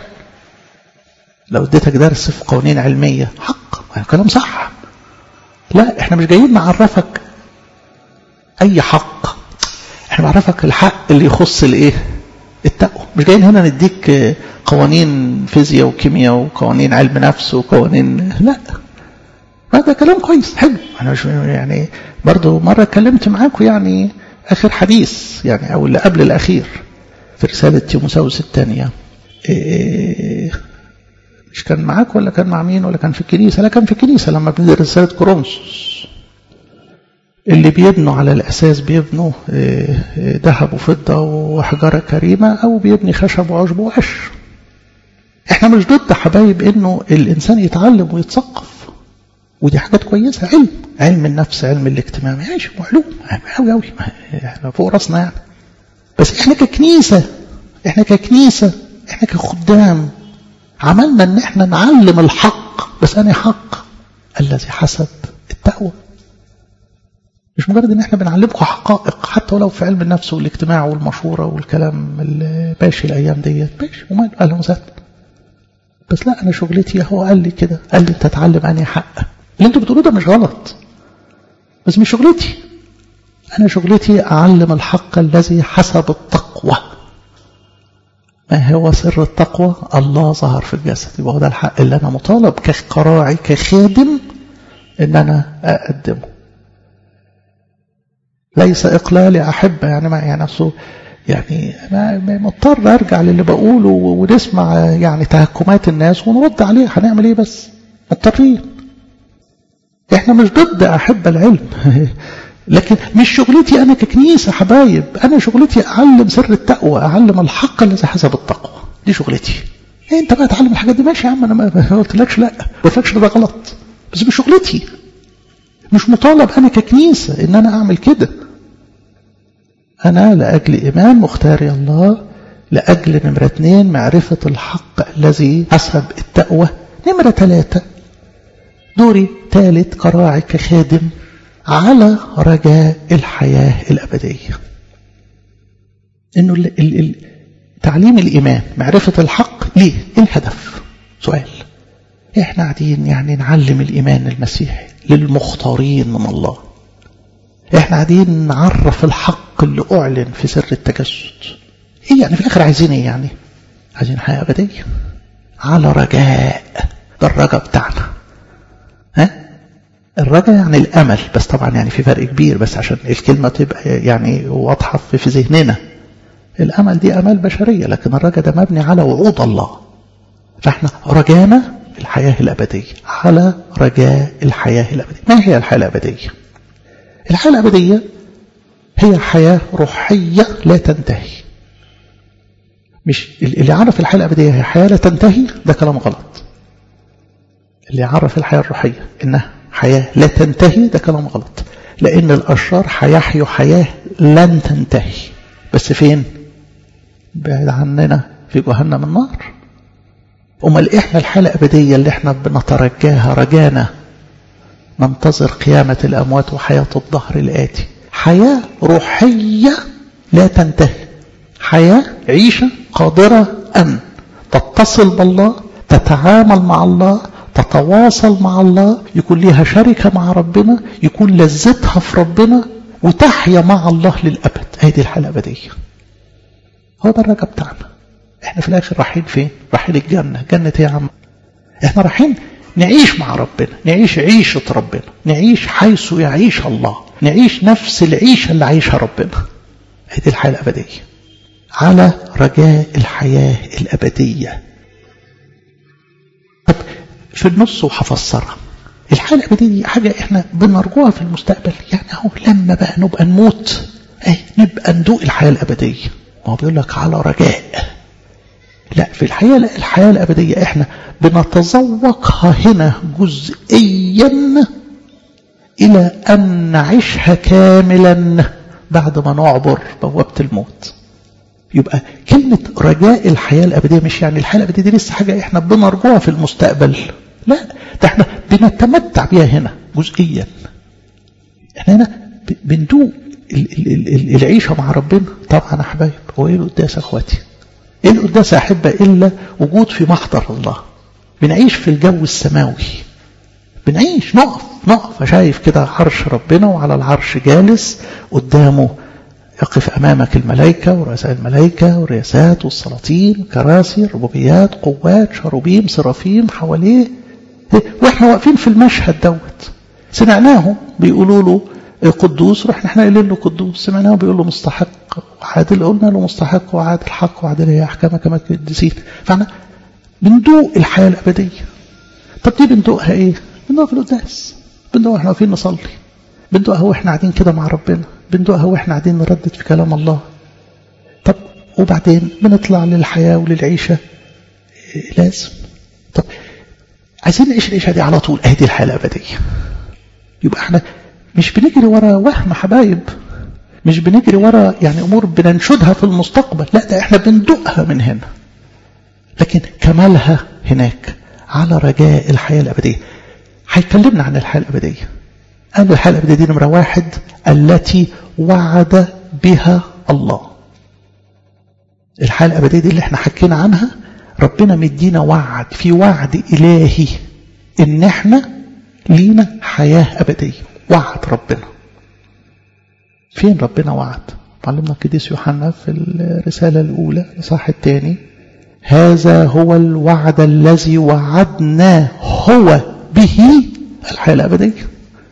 لو اديتك درس في قوانين علمية حق كلام صح لا احنا مش جايين نعرفك اي حق احنا نعرفك الحق اللي يخص الايه التقوى مش جايين هنا نديك قوانين فيزياء وكيمياء وقوانين علم نفس وقوانين لا هذا كلام كويس حلو انا مش يعني برضو مرة اتكلمت معاكم يعني اخر حديث يعني او اللي قبل الاخير في رسالة تيموساوس الثانية إيه مش كان معاك ولا كان مع مين ولا كان في الكنيسة لا كان في الكنيسة لما بندرس رسالة كورنثوس اللي بيبنوا على الأساس بيبنوا ذهب وفضة وحجارة كريمة أو بيبني خشب وعشب وقش احنا مش ضد حبايب انه الانسان يتعلم ويتثقف ودي حاجات كويسة علم علم النفس علم الاجتماع ماشي وعلوم قوي قوي احنا فوق راسنا يعني بس احنا ككنيسة احنا ككنيسة احنا كخدام عملنا ان احنا نعلم الحق بس انا حق الذي حسب التقوى مش مجرد ان احنا بنعلمكم حقائق حتى ولو في علم النفس والاجتماع والمشورة والكلام اللي ماشي الايام ديت ماشي ومال اهلا وسهلا بس لا انا شغلتي هو قال لي كده قال لي انت تتعلم انهي حق اللي انتوا بتقولوه ده مش غلط بس مش شغلتي انا شغلتي اعلم الحق الذي حسب التقوى ما هو سر التقوى الله ظهر في الجسد يبقى هو ده الحق اللي انا مطالب كقراعي كخادم ان انا اقدمه ليس اقلالي احبه يعني ما يعني اصله يعني ما مضطر ارجع للي بقوله ونسمع يعني تهكمات الناس ونرد عليه هنعمل ايه بس مضطرين احنا مش ضد احب العلم لكن مش شغلتي انا ككنيسه حبايب انا شغلتي اعلم سر التقوى اعلم الحق الذي حسب التقوى دي شغلتي إيه انت بقى تعلم الحاجات دي ماشي يا عم انا ما قلتلكش لا ما قلتلكش ده غلط بس مش شغلتي مش مطالب انا ككنيسه ان انا اعمل كده أنا لأجل إيمان مختاري الله لأجل نمرة اثنين معرفة الحق الذي حسب التقوى نمرة ثلاثة دوري ثالث كراعي كخادم على رجاء الحياة الأبدية إنه ال ال ال تعليم الإيمان معرفة الحق ليه إيه الهدف سؤال إحنا قاعدين يعني نعلم الإيمان المسيحي للمختارين من الله إحنا قاعدين نعرف الحق اللي أعلن في سر التجسد إيه يعني في الآخر عايزين إيه يعني عايزين حياة أبدية على رجاء ده الرجاء بتاعنا ها الرجاء يعني الأمل بس طبعا يعني في فرق كبير بس عشان الكلمة تبقى يعني واضحة في ذهننا الأمل دي أمال بشرية لكن الرجاء ده مبني على وعود الله فاحنا رجانا الحياة الأبدية على رجاء الحياة الأبدية ما هي الحياة الأبدية الحياة الأبدية هي حياة روحية لا تنتهي مش اللي يعرف الحياة الأبدية هي حياة لا تنتهي ده كلام غلط اللي يعرف الحياة الروحية إنها حياة لا تنتهي ده كلام غلط لأن الأشرار هيحيوا حياة لن تنتهي بس فين بعيد عننا في جهنم النار أمال إحنا الحالة الأبدية اللي إحنا بنترجاها رجانا ننتظر قيامة الأموات وحياة الظهر الآتي حياة روحية لا تنتهي حياة عيشة قادرة أن تتصل بالله تتعامل مع الله تتواصل مع الله يكون لها شركة مع ربنا يكون لذتها في ربنا وتحيا مع الله للأبد هذه الحالة الأبدية هو ده الرجاء بتاعنا احنا في الآخر رايحين فين رايحين الجنة جنة ايه يا عم احنا رايحين نعيش مع ربنا نعيش عيشة ربنا نعيش حيث يعيش الله نعيش نفس العيشة اللي عايشها ربنا هذه الحياة الأبدية على رجاء الحياة الأبدية طب في النص وهفسرها الحياة الأبدية دي حاجة احنا بنرجوها في المستقبل يعني اهو لما بقى نبقى نموت ايه نبقى ندوق الحياة الأبدية ما هو بيقول لك على رجاء لا في الحياة لا الحياة الأبدية احنا بنتذوقها هنا جزئيا إلى أن نعيشها كاملا بعد ما نعبر بوابة الموت يبقى كلمة رجاء الحياة الأبدية مش يعني الحياة الأبدية دي لسه حاجة احنا بنرجوها في المستقبل لا ده احنا بنتمتع بيها هنا جزئيا احنا هنا بندوق العيشة مع ربنا طبعا يا حبايب هو ايه القداس يا اخواتي ايه القداس يا احبة الا وجود في محضر الله بنعيش في الجو السماوي بنعيش نقف نقف شايف كده عرش ربنا وعلى العرش جالس قدامه يقف أمامك الملائكة ورؤساء الملائكة والرياسات والسلاطين كراسي ربوبيات قوات شروبيم سرافيم حواليه واحنا واقفين في المشهد دوت سمعناهم بيقولوا له قدوس رحنا احنا قايلين له قدوس سمعناه بيقول له مستحق وعادل قلنا له مستحق وعادل حق وعادل هي احكامك كما القديسين فاحنا بندوق الحياه الابديه طب دي بندوقها ايه؟ بندوقها في القداس بندوقها احنا واقفين نصلي بندوقها واحنا قاعدين كده مع ربنا بندوقها واحنا قاعدين نردد في كلام الله طب وبعدين بنطلع للحياه وللعيشه لازم طب عايزين نعيش العيشه دي على طول اهي دي الحياه الابديه يبقى احنا مش بنجري ورا وهم حبايب مش بنجري ورا يعني امور بننشدها في المستقبل لا ده احنا بندقها من هنا لكن كمالها هناك على رجاء الحياه الابديه هيكلمنا عن الحياه الابديه قال الحياه الابديه دي نمره واحد التي وعد بها الله الحياه الابديه دي اللي احنا حكينا عنها ربنا مدينا وعد في وعد الهي ان احنا لينا حياه ابديه وعد ربنا فين ربنا وعد معلمنا القديس يوحنا في الرسالة الأولى الإصحاح الثاني هذا هو الوعد الذي وعدنا هو به الحياة الأبدية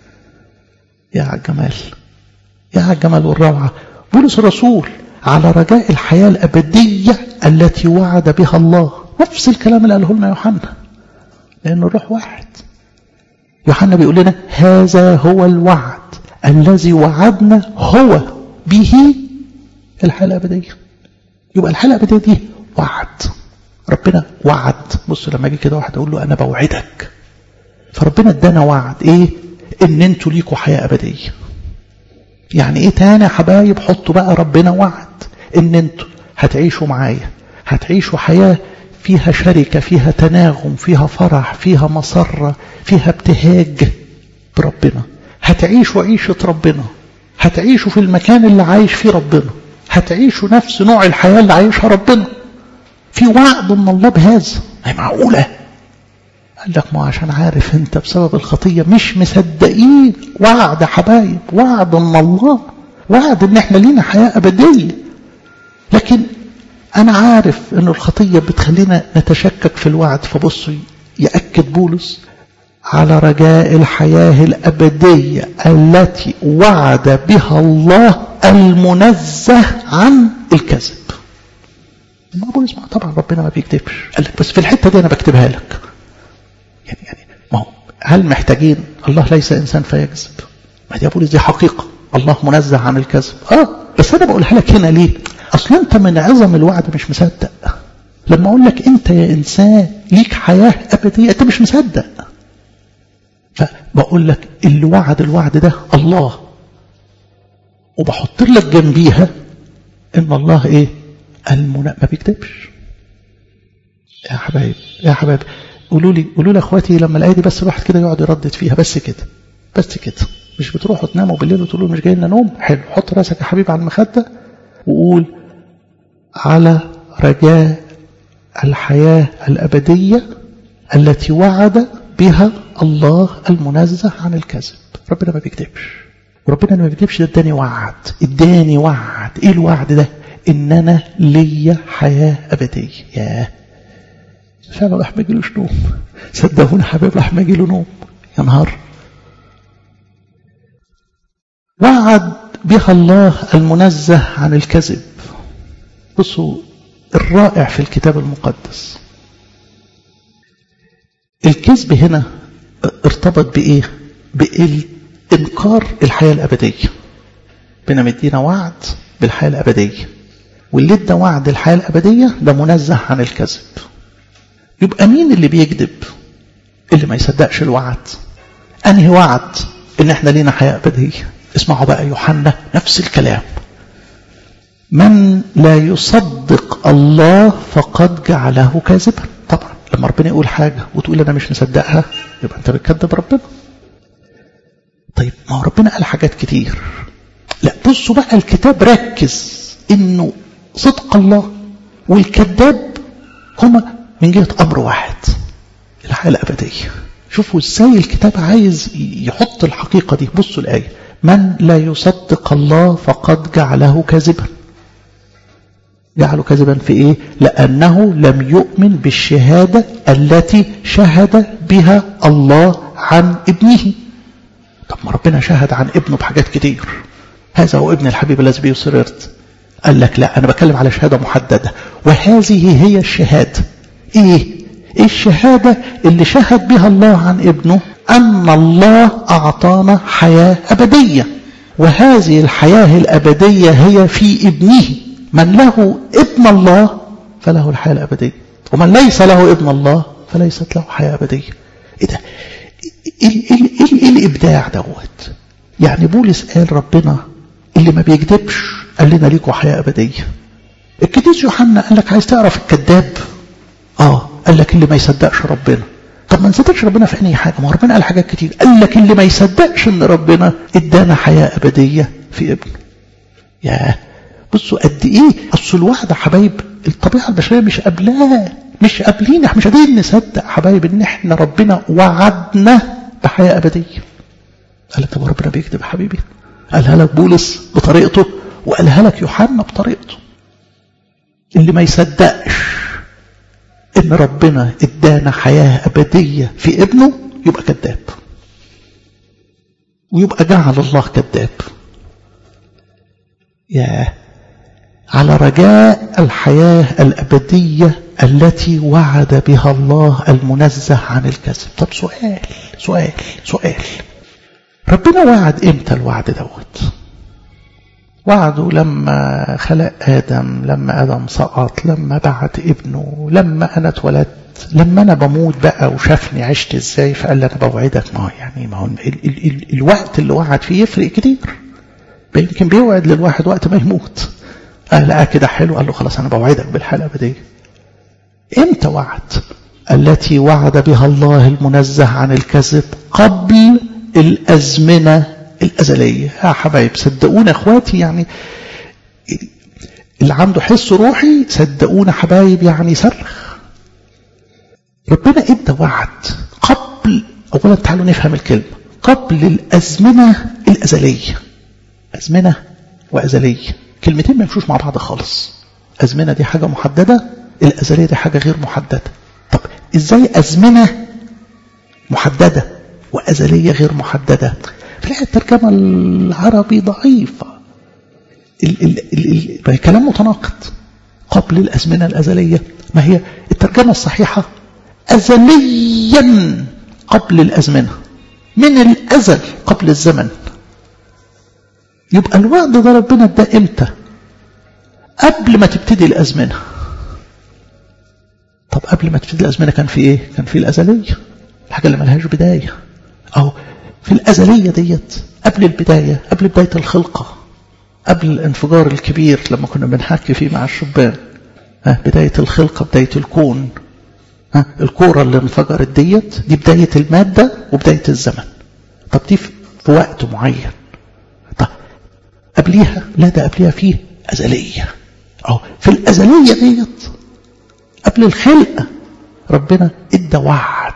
يا عالجمال يا عالجمال والروعة بولس الرسول على رجاء الحياة الأبدية التي وعد بها الله نفس الكلام اللي قاله لنا يوحنا لأن الروح واحد يوحنا بيقول لنا هذا هو الوعد الذي وعدنا هو به الحياة الأبدية يبقى الحياة الأبدية دي وعد ربنا وعد بص لما اجي كده واحد اقول له انا بوعدك فربنا ادانا وعد ايه ان انتوا ليكوا حياة أبدية يعني ايه تاني يا حبايب حطوا بقى ربنا وعد ان انتوا هتعيشوا معايا هتعيشوا حياة فيها شركة فيها تناغم فيها فرح فيها مسرة فيها ابتهاج بربنا هتعيشوا عيشة ربنا هتعيشوا في المكان اللي عايش فيه ربنا هتعيشوا نفس نوع الحياة اللي عايشها ربنا في وعد من الله بهذا هي معقولة قال لك ما عشان عارف انت بسبب الخطية مش مصدقين وعد يا حبايب وعد من الله وعد ان احنا لينا حياة ابدية لكن انا عارف ان الخطية بتخلينا نتشكك في الوعد فبصوا يأكد بولس على رجاء الحياة الأبدية التي وعد بها الله المنزه عن الكذب ما بولس طبعا ربنا ما بيكتبش قال لك بس في الحتة دي أنا بكتبها لك يعني يعني ما هو هل محتاجين الله ليس إنسان فيكذب ما دي بولس دي حقيقة الله منزه عن الكذب اه بس أنا بقولها لك هنا ليه أصلا أنت من عظم الوعد مش مصدق لما أقول لك أنت يا إنسان ليك حياة أبدية أنت مش مصدق فبقول لك اللي وعد الوعد ده الله وبحط لك جنبيها ان الله ايه المنا ما بيكتبش يا حبايب يا حبايب قولوا لي قولوا لي اخواتي لما الايه دي بس الواحد كده يقعد يردد فيها بس كده بس كده مش بتروحوا تناموا بالليل وتقولوا مش جاي لنا نوم حلو حط راسك يا حبيبي على المخده وقول على رجاء الحياه الابديه التي وعد بها الله المنزه عن الكذب ربنا ما بيكذبش وربنا ما بيكذبش ده اداني وعد اداني وعد ايه الوعد ده ان انا ليا حياه ابديه ياه فعلا راح ما يجيلوش نوم صدقوني حبيب راح ما يجيله نوم يا نهار وعد بها الله المنزه عن الكذب بصوا الرائع في الكتاب المقدس الكذب هنا ارتبط بإيه بإنكار الحياة الأبدية بنا مدينا وعد بالحياة الأبدية واللي ادى وعد الحياة الأبدية ده منزه عن الكذب يبقى مين اللي بيكذب اللي ما يصدقش الوعد أنهي وعد إن احنا لينا حياة أبدية اسمعوا بقى يوحنا نفس الكلام من لا يصدق الله فقد جعله كاذبا طبعا لما ربنا يقول حاجة وتقول أنا مش مصدقها يبقى أنت بتكذب ربنا طيب ما هو ربنا قال حاجات كتير لا بصوا بقى الكتاب ركز إنه صدق الله والكذاب هما من جهة أمر واحد الحياة الأبدية شوفوا ازاي الكتاب عايز يحط الحقيقة دي بصوا الآية من لا يصدق الله فقد جعله كاذبا جعله كذبا في ايه لانه لم يؤمن بالشهاده التي شهد بها الله عن ابنه طب ما ربنا شهد عن ابنه بحاجات كتير هذا هو ابن الحبيب الذي به سررت قال لك لا انا بتكلم على شهاده محدده وهذه هي الشهاده ايه ايه الشهاده اللي شهد بها الله عن ابنه ان الله اعطانا حياه ابديه وهذه الحياه الابديه هي في ابنه من له ابن الله فله الحياة الأبدية ومن ليس له ابن الله فليست له حياة أبدية إيه ده إيه, إيه, إيه, إيه الإبداع دوت يعني بولس قال ربنا اللي ما بيكذبش قال لنا ليكوا حياة أبدية القديس يوحنا قال لك عايز تعرف الكذاب اه قال لك اللي ما يصدقش ربنا طب ما نصدقش ربنا في أي حاجة ما ربنا قال حاجات كتير قال لك اللي ما يصدقش ان ربنا ادانا حياة أبدية في ابنه ياه بصوا قد ايه اصل الوعد يا حبايب الطبيعه البشريه مش قابلاه مش قابلين احنا مش قادرين نصدق حبايب ان احنا ربنا وعدنا بحياه ابديه قال لك طب ربنا بيكذب يا حبيبي قالها لك بولس بطريقته وقالها لك يوحنا بطريقته اللي ما يصدقش ان ربنا ادانا حياه ابديه في ابنه يبقى كذاب ويبقى جعل الله كذاب ياه على رجاء الحياة الأبدية التي وعد بها الله المنزه عن الكذب طب سؤال سؤال سؤال ربنا وعد امتى الوعد دوت وعده لما خلق آدم لما آدم سقط لما بعت ابنه لما أنا اتولدت لما أنا بموت بقى وشافني عشت ازاي فقال لي أنا بوعدك ما هو يعني ما هو ال ال ال الوقت اللي وعد فيه يفرق كتير يمكن بيوعد للواحد وقت ما يموت قال لقى كده حلو قال له خلاص أنا بوعدك بالحياة الأبدية امتى وعد التي وعد بها الله المنزه عن الكذب قبل الأزمنة الأزلية يا حبايب صدقونا اخواتي يعني اللي عنده حس روحي صدقونا حبايب يعني صرخ ربنا ادى وعد قبل اولا تعالوا نفهم الكلمة قبل الأزمنة الأزلية أزمنة وأزلية كلمتين ما يمشوش مع بعض خالص أزمنة دي حاجة محددة الأزلية دي حاجة غير محددة طب إزاي أزمنة محددة وأزلية غير محددة تلاقي الترجمة العربي ضعيفة ال ال ال ال كلام متناقض قبل الأزمنة الأزلية ما هي الترجمة الصحيحة أزليا قبل الأزمنة من الأزل قبل الزمن يبقى الوعد ده ربنا ده امتى قبل ما تبتدي الأزمنة طب قبل ما تبتدي الأزمنة كان في ايه كان في الأزلية الحاجة اللي ملهاش بداية أو في الأزلية ديت قبل البداية قبل بداية الخلقة قبل الانفجار الكبير لما كنا بنحكي فيه مع الشبان ها بداية الخلقة بداية الكون ها الكورة اللي انفجرت ديت دي بداية المادة وبداية الزمن طب دي في وقت معين طب قبليها لا ده قبليها فيه أزلية أو في الأزلية ديت قبل الخلقة ربنا ادى وعد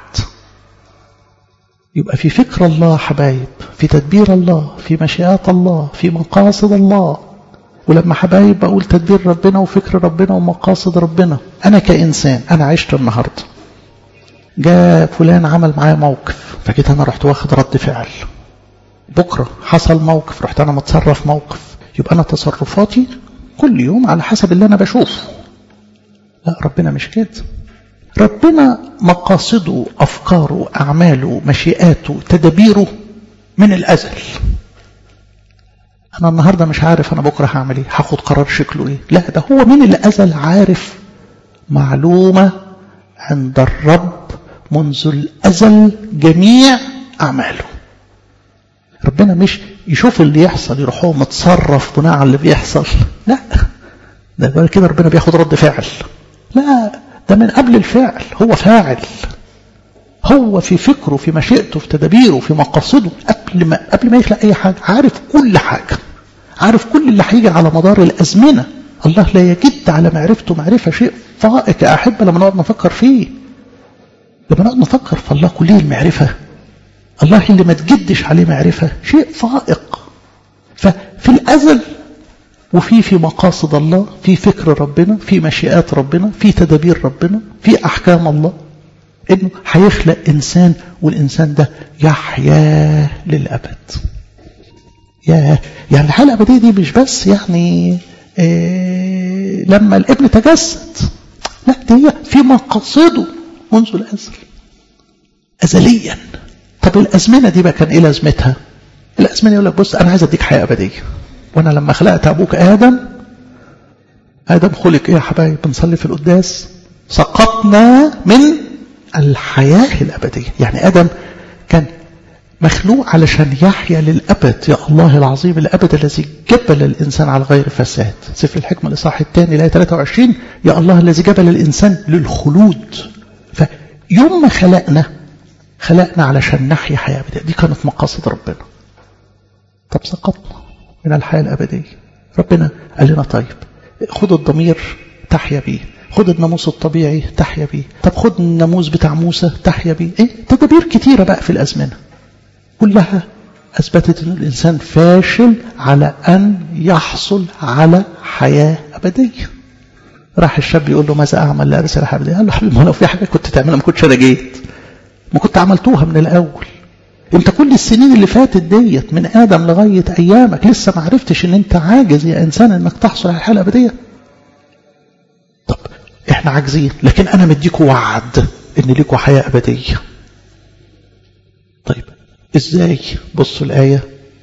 يبقى في فكر الله حبايب في تدبير الله في مشيئات الله في مقاصد الله ولما حبايب بقول تدبير ربنا وفكر ربنا ومقاصد ربنا أنا كإنسان أنا عشت النهاردة جاء فلان عمل معايا موقف فجيت انا رحت واخد رد فعل بكره حصل موقف رحت انا متصرف موقف يبقى انا تصرفاتي كل يوم على حسب اللي انا بشوفه لا ربنا مش كده ربنا مقاصده افكاره اعماله مشيئاته تدابيره من الازل انا النهارده مش عارف انا بكره هعمل ايه هاخد قرار شكله ايه لا ده هو من الازل عارف معلومه عند الرب منذ الازل جميع اعماله ربنا مش يشوف اللي يحصل يروح هو متصرف بناء على اللي بيحصل لا ده كده ربنا بياخد رد فعل لا ده من قبل الفعل هو فاعل هو في فكره في مشيئته في تدابيره في مقاصده قبل ما قبل ما يخلق اي حاجه عارف كل حاجه عارف كل اللي هيجي على مدار الازمنه الله لا يجد على معرفته معرفه شيء فائق يا احبه لما نقعد نفكر فيه لما نقعد نفكر في الله كليه المعرفه الله اللي ما تجدش عليه معرفه شيء فائق ففي الازل وفي في مقاصد الله في فكر ربنا في مشيئات ربنا في تدابير ربنا في احكام الله انه هيخلق انسان والانسان ده يحيا للابد يا يعني الحياه الابديه دي مش بس يعني إيه لما الابن تجسد لا دي هي في مقاصده منذ الازل ازليا طب الازمنه دي بقى كان ايه لازمتها؟ الازمنه يقول لك بص انا عايز اديك حياه ابديه وانا لما خلقت ابوك ادم ادم خلق ايه يا حبايب بنصلي في القداس سقطنا من الحياه الابديه يعني ادم كان مخلوق علشان يحيا للابد يا الله العظيم الابد الذي جبل الانسان على غير فساد سفر الحكمه الاصحاح الثاني الايه 23 يا الله الذي جبل الانسان للخلود فيوم ما خلقنا خلقنا علشان نحيا حياه ابديه دي كانت مقاصد ربنا طب سقطنا من الحياة الأبدية ربنا قال لنا طيب خد الضمير تحيا بيه خد الناموس الطبيعي تحيا بيه طب خد الناموس بتاع موسى تحيا بيه ايه تدابير كتيرة بقى في الأزمنة كلها أثبتت أن الإنسان فاشل على أن يحصل على حياة أبدية راح الشاب يقول له ماذا أعمل لأرسل حياة أبدية قال له حبيبي ما لو في حاجة كنت تعملها ما كنتش أنا جيت ما كنت عملتوها من الأول انت كل السنين اللي فاتت ديت من ادم لغايه ايامك لسه ما عرفتش ان انت عاجز يا انسان انك تحصل على الحياه الابديه طب احنا عاجزين لكن انا مديكوا وعد ان ليكوا حياه ابديه طيب ازاي بصوا الايه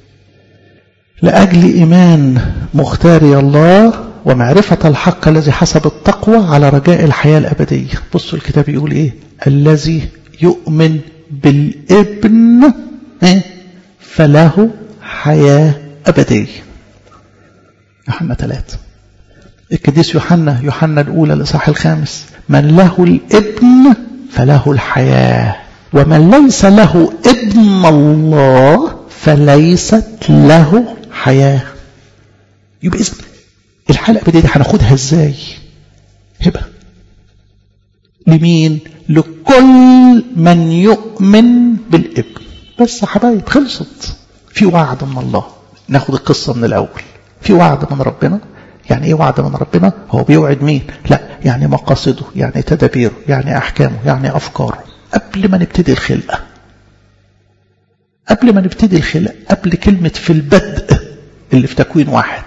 لاجل ايمان مختاري الله ومعرفة الحق الذي حسب التقوى على رجاء الحياة الأبدية بصوا الكتاب يقول إيه الذي يؤمن بالابن فله حياة أبدية يوحنا ثلاثة القديس يوحنا يوحنا الأولى الإصحاح الخامس من له الابن فله الحياة ومن ليس له ابن الله فليست له حياة يبقى إذن الحياة الأبدية دي هناخدها إزاي هبة لمين لكل من يؤمن بالابن بس يا حبايب خلصت في وعد من الله ناخد القصة من الأول في وعد من ربنا يعني ايه وعد من ربنا هو بيوعد مين لا يعني مقاصده يعني تدابيره يعني أحكامه يعني أفكاره قبل ما نبتدي الخلقة قبل ما نبتدي الخلقة قبل كلمة في البدء اللي في تكوين واحد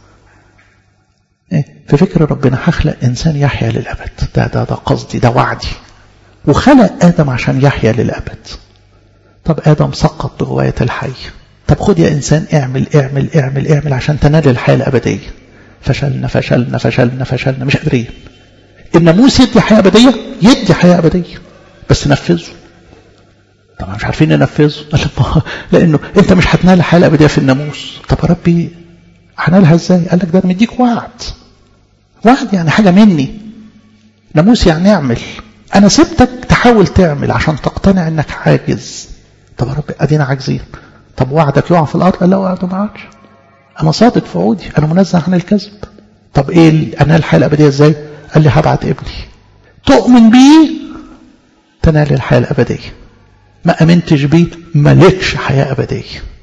في فكر ربنا هخلق إنسان يحيا للأبد ده ده ده قصدي ده وعدي وخلق آدم عشان يحيا للأبد طب آدم سقط بغواية الحي طب خد يا إنسان اعمل اعمل اعمل اعمل عشان تنال الحياة الأبدية فشلنا فشلنا فشلنا فشلنا مش قادرين الناموس يدي حياة أبدية يدي حياة أبدية بس نفذه طبعا مش عارفين ننفذه لأنه أنت مش هتنال الحياة الأبدية في الناموس طب يا ربي هنالها ازاي قال لك ده انا مديك وعد وعد يعني حاجة مني ناموس يعني اعمل انا سبتك تحاول تعمل عشان تقتنع انك عاجز طب يا رب ادينا عاجزين طب وعدك يقع في الارض قال لا وعده ما عادش انا صادق في وعودي انا منزه عن الكذب طب ايه انا الحياه الابديه ازاي قال لي هبعت ابني تؤمن بيه تنال الحياه الابديه ما امنتش بيه مالكش حياه ابديه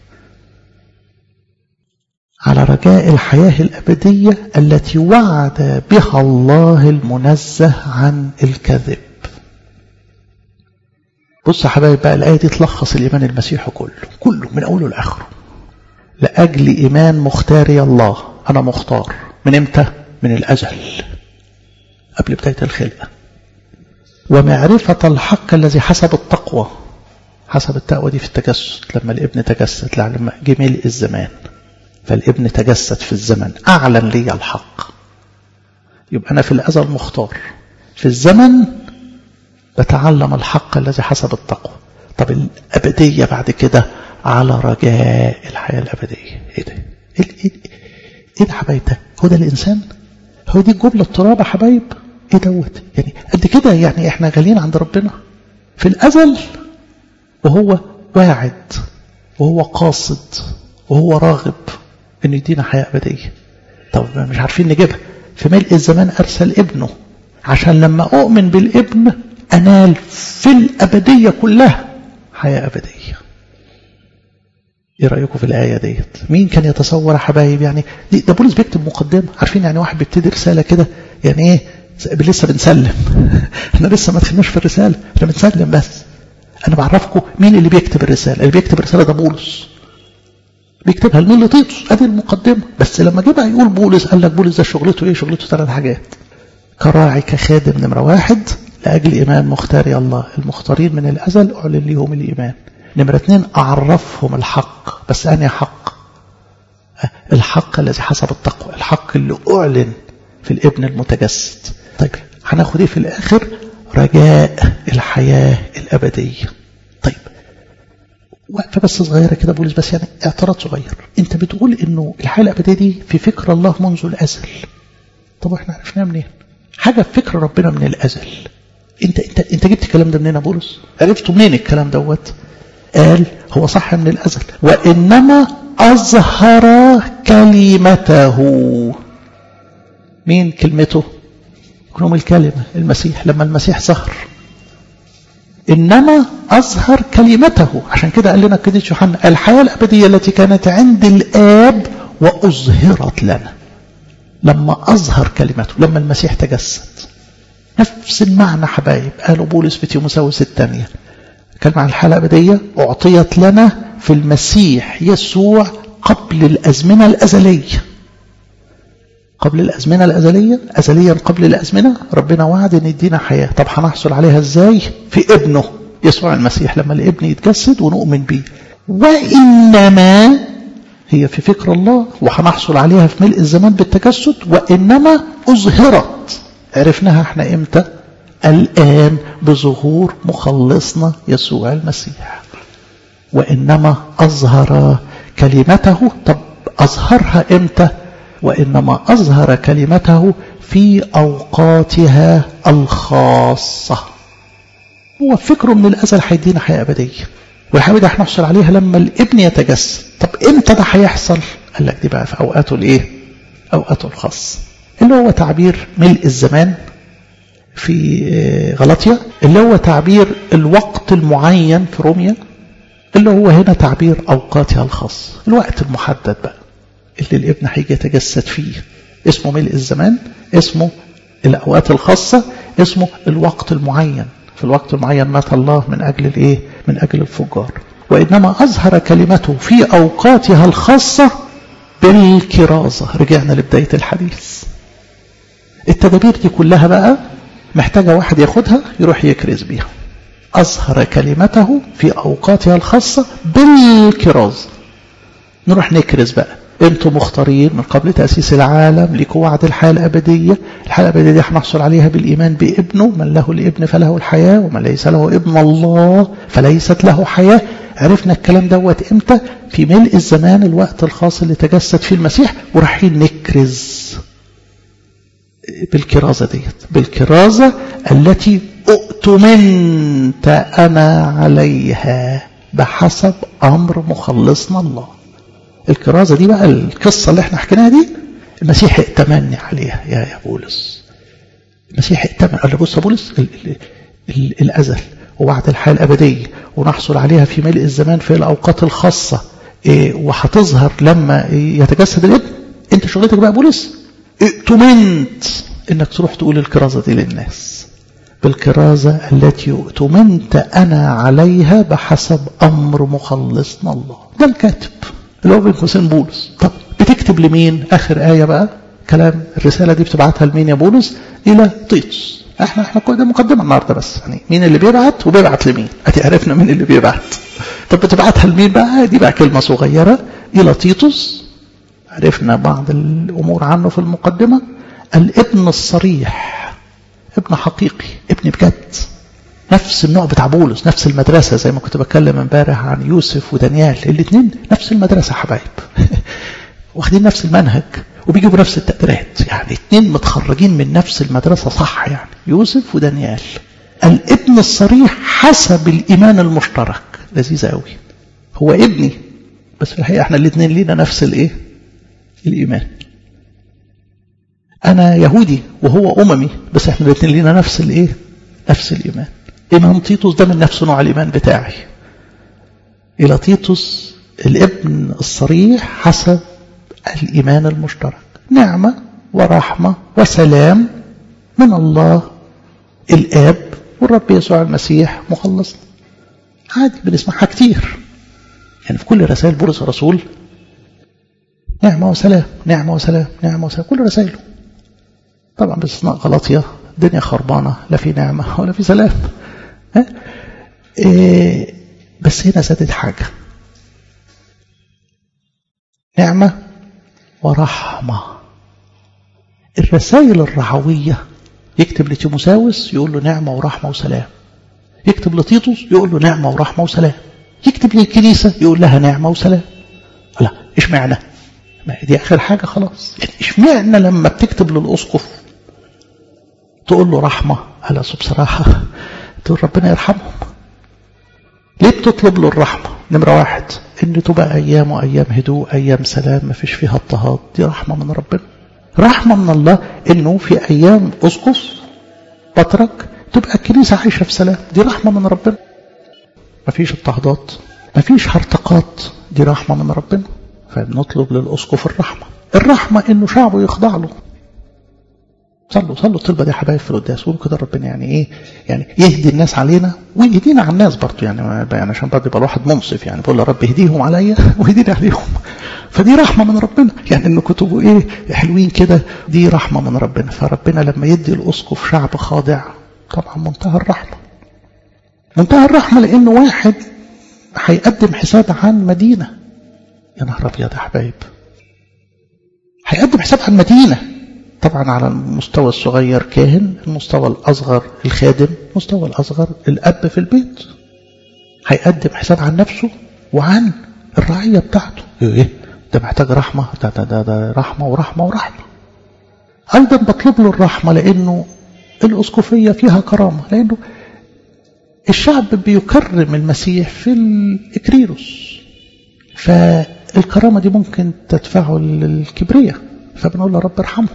على رجاء الحياة الأبدية التي وعد بها الله المنزه عن الكذب بص يا حبايب بقى الآية دي تلخص الإيمان المسيحي كله كله من أوله لآخره لأجل إيمان مختاري الله أنا مختار من إمتى؟ من الأزل قبل بداية الخلقة ومعرفة الحق الذي حسب التقوى حسب التقوى دي في التجسد لما الابن تجسد لما جه ملء الزمان فالابن تجسد في الزمن أعلن لي الحق يبقى أنا في الأزل مختار في الزمن بتعلم الحق الذي حسب التقوى طب الأبدية بعد كده على رجاء الحياة الأبدية إيه ده إيه, إيه, إيه ده حبايب ده هو ده الإنسان هو دي الجملة التراب يا حبايب إيه دوت يعني قد كده يعني إحنا غاليين عند ربنا في الأزل وهو واعد وهو قاصد وهو راغب أن يدينا حياة أبدية طب مش عارفين نجيبها في ملء الزمان أرسل ابنه عشان لما أؤمن بالابن أنال في الأبدية كلها حياة أبدية ايه رايكم في الايه ديت مين كان يتصور يا حبايب يعني دي ده بولس بيكتب مقدمه عارفين يعني واحد بيبتدي رساله كده يعني ايه لسه بنسلم احنا لسه ما دخلناش في الرساله احنا بنسلم بس انا بعرفكم مين اللي بيكتب الرساله اللي بيكتب الرساله ده بولس بيكتبها لمين لطيطس ادي المقدمه بس لما جه بقى يقول بولس قال لك بولس ده شغلته ايه شغلته ثلاث حاجات كراعي كخادم نمره واحد لاجل ايمان مختاري الله المختارين من الازل اعلن ليهم الايمان نمرة اثنين أعرفهم الحق بس أنا حق الحق الذي حسب التقوى الحق اللي أعلن في الابن المتجسد طيب هناخد ايه في الآخر رجاء الحياة الأبدية طيب وقفة بس صغيرة كده بولس بس يعني اعتراض صغير انت بتقول انه الحياة الأبدية دي في فكر الله منذ الأزل طب واحنا عرفناها منين حاجة في فكر ربنا من الأزل انت انت انت جبت الكلام ده منين يا بولس عرفته منين الكلام دوت قال هو صح من الأزل وإنما أظهر كلمته مين كلمته كلهم الكلمة المسيح لما المسيح ظهر إنما أظهر كلمته عشان كده قال لنا القديس يوحنا الحياة الأبدية التي كانت عند الآب وأظهرت لنا لما أظهر كلمته لما المسيح تجسد نفس المعنى حبايب قالوا بولس في تيموساوس الثانية كلمة عن الحالة الأبدية أعطيت لنا في المسيح يسوع قبل الأزمنة الأزلية قبل الأزمنة الأزلية أزليا قبل الأزمنة ربنا وعد أن يدينا حياة طب هنحصل عليها إزاي في ابنه يسوع المسيح لما الابن يتجسد ونؤمن به وإنما هي في فكر الله وهنحصل عليها في ملء الزمان بالتجسد وإنما أظهرت عرفناها احنا امتى الآن بظهور مخلصنا يسوع المسيح وإنما أظهر كلمته طب أظهرها إمتى وإنما أظهر كلمته في أوقاتها الخاصة هو فكره من الأزل هيدينا حياة أبدية والحياة دي هنحصل عليها لما الابن يتجسد طب إمتى ده هيحصل قال لك دي بقى في أوقاته الإيه أوقاته الخاصة اللي هو تعبير ملء الزمان في غلطية اللي هو تعبير الوقت المعين في روميا اللي هو هنا تعبير أوقاتها الخاص الوقت المحدد بقى اللي الابن هيجي يتجسد فيه اسمه ملء الزمان اسمه الأوقات الخاصة اسمه الوقت المعين في الوقت المعين مات الله من أجل الإيه من أجل الفجار وإنما أظهر كلمته في أوقاتها الخاصة بالكرازة رجعنا لبداية الحديث التدابير دي كلها بقى محتاجة واحد ياخدها يروح يكرز بيها أظهر كلمته في أوقاتها الخاصة بالكراز نروح نكرز بقى انتم مختارين من قبل تأسيس العالم لكم وعد الحياة الأبدية الحياة الأبدية دي هنحصل عليها بالإيمان بابنه من له الابن فله الحياة ومن ليس له ابن الله فليست له حياة عرفنا الكلام دوت امتى في ملء الزمان الوقت الخاص اللي تجسد فيه المسيح ورايحين نكرز بالكرازة ديت بالكرازة التي اؤتمنت أنا عليها بحسب أمر مخلصنا الله الكرازة دي بقى القصة اللي احنا حكيناها دي المسيح ائتمني عليها يا يا بولس المسيح ائتمن قال له بص يا بولس ال ال ال الأزل ووعد الحياة الأبدية ونحصل عليها في ملء الزمان في الأوقات الخاصة إيه وهتظهر لما يتجسد الابن انت شغلتك بقى بولس ائتمنت انك تروح تقول الكرازة دي للناس بالكرازة التي اؤتمنت أنا عليها بحسب أمر مخلصنا الله ده الكاتب اللي هو بين قوسين بولس طب بتكتب لمين آخر آية بقى كلام الرسالة دي بتبعتها لمين يا بولس إلى تيتوس احنا احنا كل ده مقدمة النهاردة بس يعني مين اللي بيبعت وبيبعت لمين ادي عرفنا مين اللي بيبعت طب بتبعتها لمين بقى دي بقى كلمة صغيرة إلى تيتوس عرفنا بعض الأمور عنه في المقدمة الابن الصريح ابن حقيقي ابن بجد نفس النوع بتاع بولس نفس المدرسة زي ما كنت بتكلم امبارح عن يوسف ودانيال الاثنين نفس المدرسة حبايب واخدين نفس المنهج وبيجيبوا نفس التقديرات يعني اثنين متخرجين من نفس المدرسة صح يعني يوسف ودانيال الابن الصريح حسب الإيمان المشترك لذيذة قوي هو ابني بس في الحقيقة احنا الاثنين لينا نفس الايه الإيمان أنا يهودي وهو أممي بس احنا الاثنين لينا نفس الايه نفس الإيمان إيمان تيتوس ده من نفس نوع الإيمان بتاعي إلى تيتوس الابن الصريح حسب الإيمان المشترك نعمة ورحمة وسلام من الله الآب والرب يسوع المسيح مخلصنا عادي بنسمعها كتير يعني في كل رسائل بولس الرسول نعمة وسلام نعمة وسلام نعمة وسلام كل رسائله طبعا باستثناء غلطية الدنيا خربانة لا في نعمة ولا في سلام ها؟ إيه بس هنا زادت حاجة نعمة ورحمة الرسائل الرعوية يكتب لتيموساوس يقول له نعمة ورحمة وسلام يكتب لتيتوس يقول له نعمة ورحمة وسلام يكتب للكنيسة يقول لها نعمة وسلام لا اشمعنى ما دي آخر حاجة خلاص يعني اشمعنى لما بتكتب للأسقف تقول له رحمة على بصراحة تقول ربنا يرحمهم ليه بتطلب له الرحمة نمرة واحد ان تبقى ايام وايام هدوء ايام سلام ما فيش فيها اضطهاد دي رحمة من ربنا رحمة من الله انه في ايام اسقف بطرك تبقى الكنيسة عايشة في سلام دي رحمة من ربنا ما فيش اضطهادات ما فيش هرطقات دي رحمة من ربنا فبنطلب للأسقف الرحمة الرحمة انه شعبه يخضع له صلوا صلوا الطلبة دي يا حبايب في القداس قولوا كده ربنا يعني ايه يعني يهدي الناس علينا ويهدينا على الناس برضه يعني يعني عشان برضه يبقى الواحد منصف يعني بقول يا رب اهديهم عليا واهديني عليهم فدي رحمة من ربنا يعني انكم تبقوا ايه حلوين كده دي رحمة من ربنا فربنا لما يدي الاسقف شعب خاضع طبعا منتهى الرحمة منتهى الرحمة لانه واحد هيقدم حساب عن مدينة يا نهار ابيض يا حبايب هيقدم حساب عن مدينه طبعا على المستوى الصغير كاهن المستوى الأصغر الخادم المستوى الأصغر الأب في البيت هيقدم حساب عن نفسه وعن الرعية بتاعته ايه ده محتاج رحمة ده, ده, ده, ده رحمة ورحمة ورحمة أيضا بطلب له الرحمة لأنه الأسقفية فيها كرامة لأنه الشعب بيكرم المسيح في الإكريروس فالكرامة دي ممكن تدفعه للكبرية فبنقول له رب ارحمه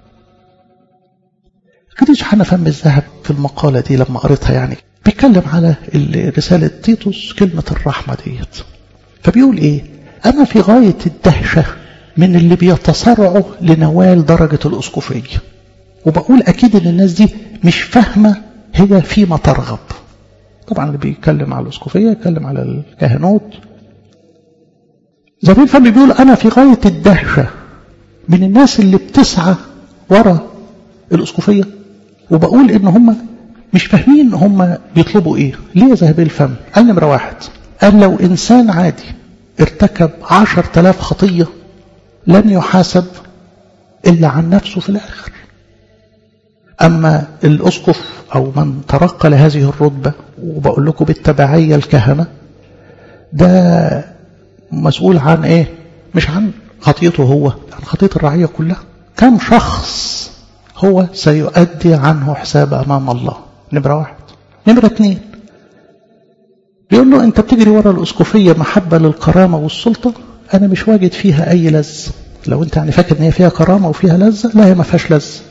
قديش حنا فم الذهب في المقالة دي لما قريتها يعني بيتكلم على رسالة تيتوس كلمة الرحمة ديت فبيقول ايه انا في غاية الدهشة من اللي بيتصارعوا لنوال درجة الاسقفية وبقول اكيد ان الناس دي مش فاهمة هي فيما ترغب طبعا اللي بيتكلم على الاسقفية يتكلم على الكهنوت زبيل فم بيقول انا في غاية الدهشة من الناس اللي بتسعى ورا الاسقفيه وبقول ان هم مش فاهمين هم بيطلبوا ايه ليه ذهب الفم قال نمرة واحد قال لو انسان عادي ارتكب عشر تلاف خطية لن يحاسب الا عن نفسه في الاخر اما الاسقف او من ترقى لهذه الرتبة وبقول لكم بالتبعية الكهنة ده مسؤول عن ايه مش عن خطيته هو عن خطية الرعية كلها كم شخص هو سيؤدي عنه حساب أمام الله نمرة واحد نمرة اثنين بيقول له أنت بتجري ورا الأسقفية محبة للكرامة والسلطة أنا مش واجد فيها أي لذة لو أنت يعني فاكر إن هي فيها كرامة وفيها لذة لا هي ما فيهاش لذة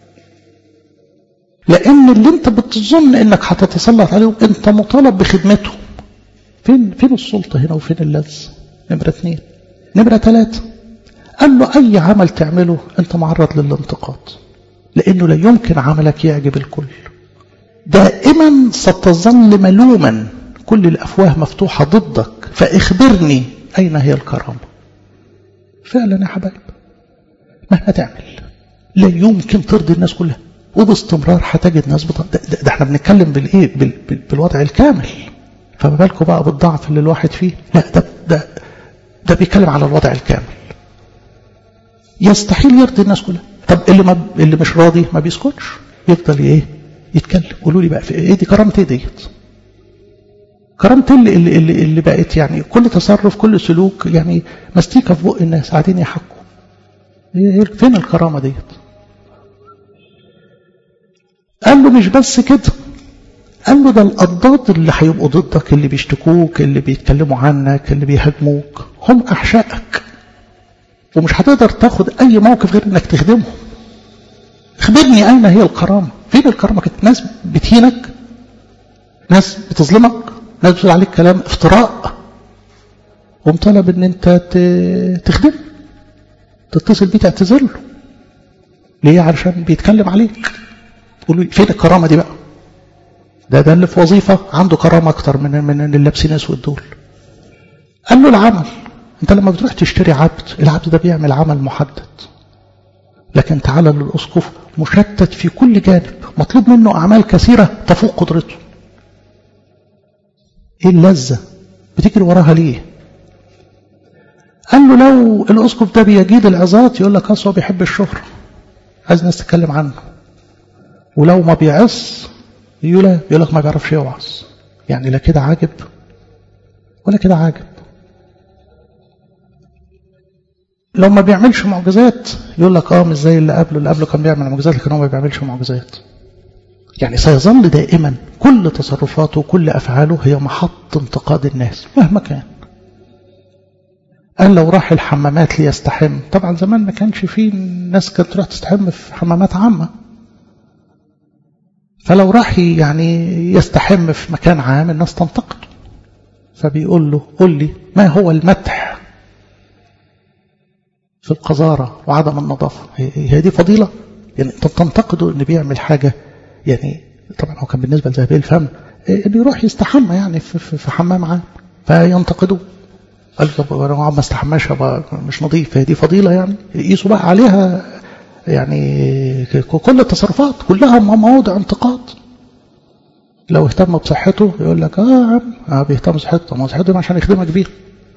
لأن اللي أنت بتظن إنك هتتسلط عليهم أنت مطالب بخدمتهم فين فين السلطة هنا وفين اللذة نمرة اثنين نمرة ثلاثة قال له أي عمل تعمله أنت معرض للانتقاد لأنه لا يمكن عملك يعجب الكل دائما ستظل ملوما كل الأفواه مفتوحة ضدك فاخبرني أين هي الكرامة فعلا يا حبايب مهما تعمل لا يمكن ترضي الناس كلها وباستمرار هتجد ناس بط... ده, ده, ده احنا بنتكلم بالايه بال... بال... بالوضع الكامل فما بالكم بقى بالضعف اللي الواحد فيه لا ده ده ده بيتكلم على الوضع الكامل يستحيل يرضي الناس كلها طب اللي ما اللي مش راضي ما بيسكتش يفضل ايه يتكلم قولوا لي بقى في ايه دي كرامه ايه ديت كرامه اللي, اللي اللي اللي بقت يعني كل تصرف كل سلوك يعني مستيكه في بق الناس قاعدين يحكوا فين الكرامه ديت قال له مش بس كده قال له ده الأضداد اللي هيبقوا ضدك اللي بيشتكوك اللي بيتكلموا عنك اللي بيهاجموك هم أحشائك ومش هتقدر تاخد أي موقف غير إنك تخدمهم اخبرني أين هي الكرامة فين الكرامة كده ناس بتهينك ناس بتظلمك ناس بتقول عليك كلام افتراء ومطالب ان انت تخدمه تتصل بيه تعتذر له ليه علشان بيتكلم عليك قولوا فين الكرامة دي بقى ده ده اللي في وظيفة عنده كرامة أكتر من من اللي لابسين أسود دول قال له العمل أنت لما بتروح تشتري عبد العبد ده بيعمل عمل محدد لكن تعالى للأسقف مشتت في كل جانب مطلوب منه أعمال كثيرة تفوق قدرته إيه اللذة بتجري وراها ليه قال له لو الأسقف ده بيجيد العظات يقول لك أصلا بيحب الشهرة عايز الناس تتكلم عنه ولو ما بيعص يقول يقول لك ما بيعرفش يوعظ يعني لا كده عاجب ولا كده عاجب لو ما بيعملش معجزات يقول لك اه مش زي اللي قبله اللي قبله كان بيعمل معجزات لكن هو ما بيعملش معجزات يعني سيظل دائما كل تصرفاته وكل افعاله هي محط انتقاد الناس مهما كان قال لو راح الحمامات ليستحم طبعا زمان ما كانش فيه ناس كانت تروح تستحم في حمامات عامه فلو راح يعني يستحم في مكان عام الناس تنتقده فبيقول له قل لي ما هو المدح في القذارة وعدم النظافة هي دي فضيلة يعني انت تنتقده ان بيعمل حاجة يعني طبعا هو كان بالنسبة لذهبي الفم انه يروح يستحمى يعني في, في, في حمام عام فينتقده قال طب انا ما استحماش مش نظيف هي دي فضيلة يعني يقيسوا بقى عليها يعني كل التصرفات كلها مواضع انتقاد لو اهتم بصحته يقول لك اه يا عم اه بيهتم بصحته طب ما صحته عشان يخدمك بيها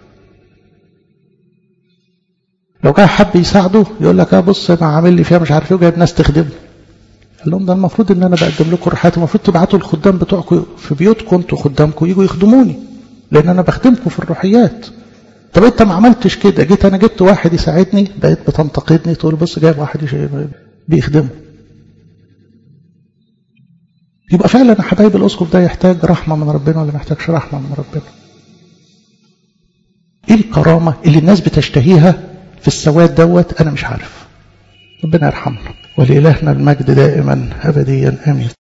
لو كان حب يساعده يقول لك اه بص انا عامل لي فيها مش عارف ايه وجايب ناس تخدمه قال لهم ده المفروض ان انا بقدم لكم رحلات المفروض تبعتوا الخدام بتوعكم في بيوتكم انتوا خدامكم يجوا يخدموني لان انا بخدمكم في الروحيات طب انت ما عملتش كده جيت انا جبت واحد يساعدني بقيت بتنتقدني تقول بص جايب واحد بيخدمه يبقى فعلا يا حبايب الاسقف ده يحتاج رحمه من ربنا ولا ما يحتاجش رحمه من ربنا ايه الكرامه اللي الناس بتشتهيها في السواد دوت انا مش عارف ربنا يرحمنا ولإلهنا المجد دائما ابديا امين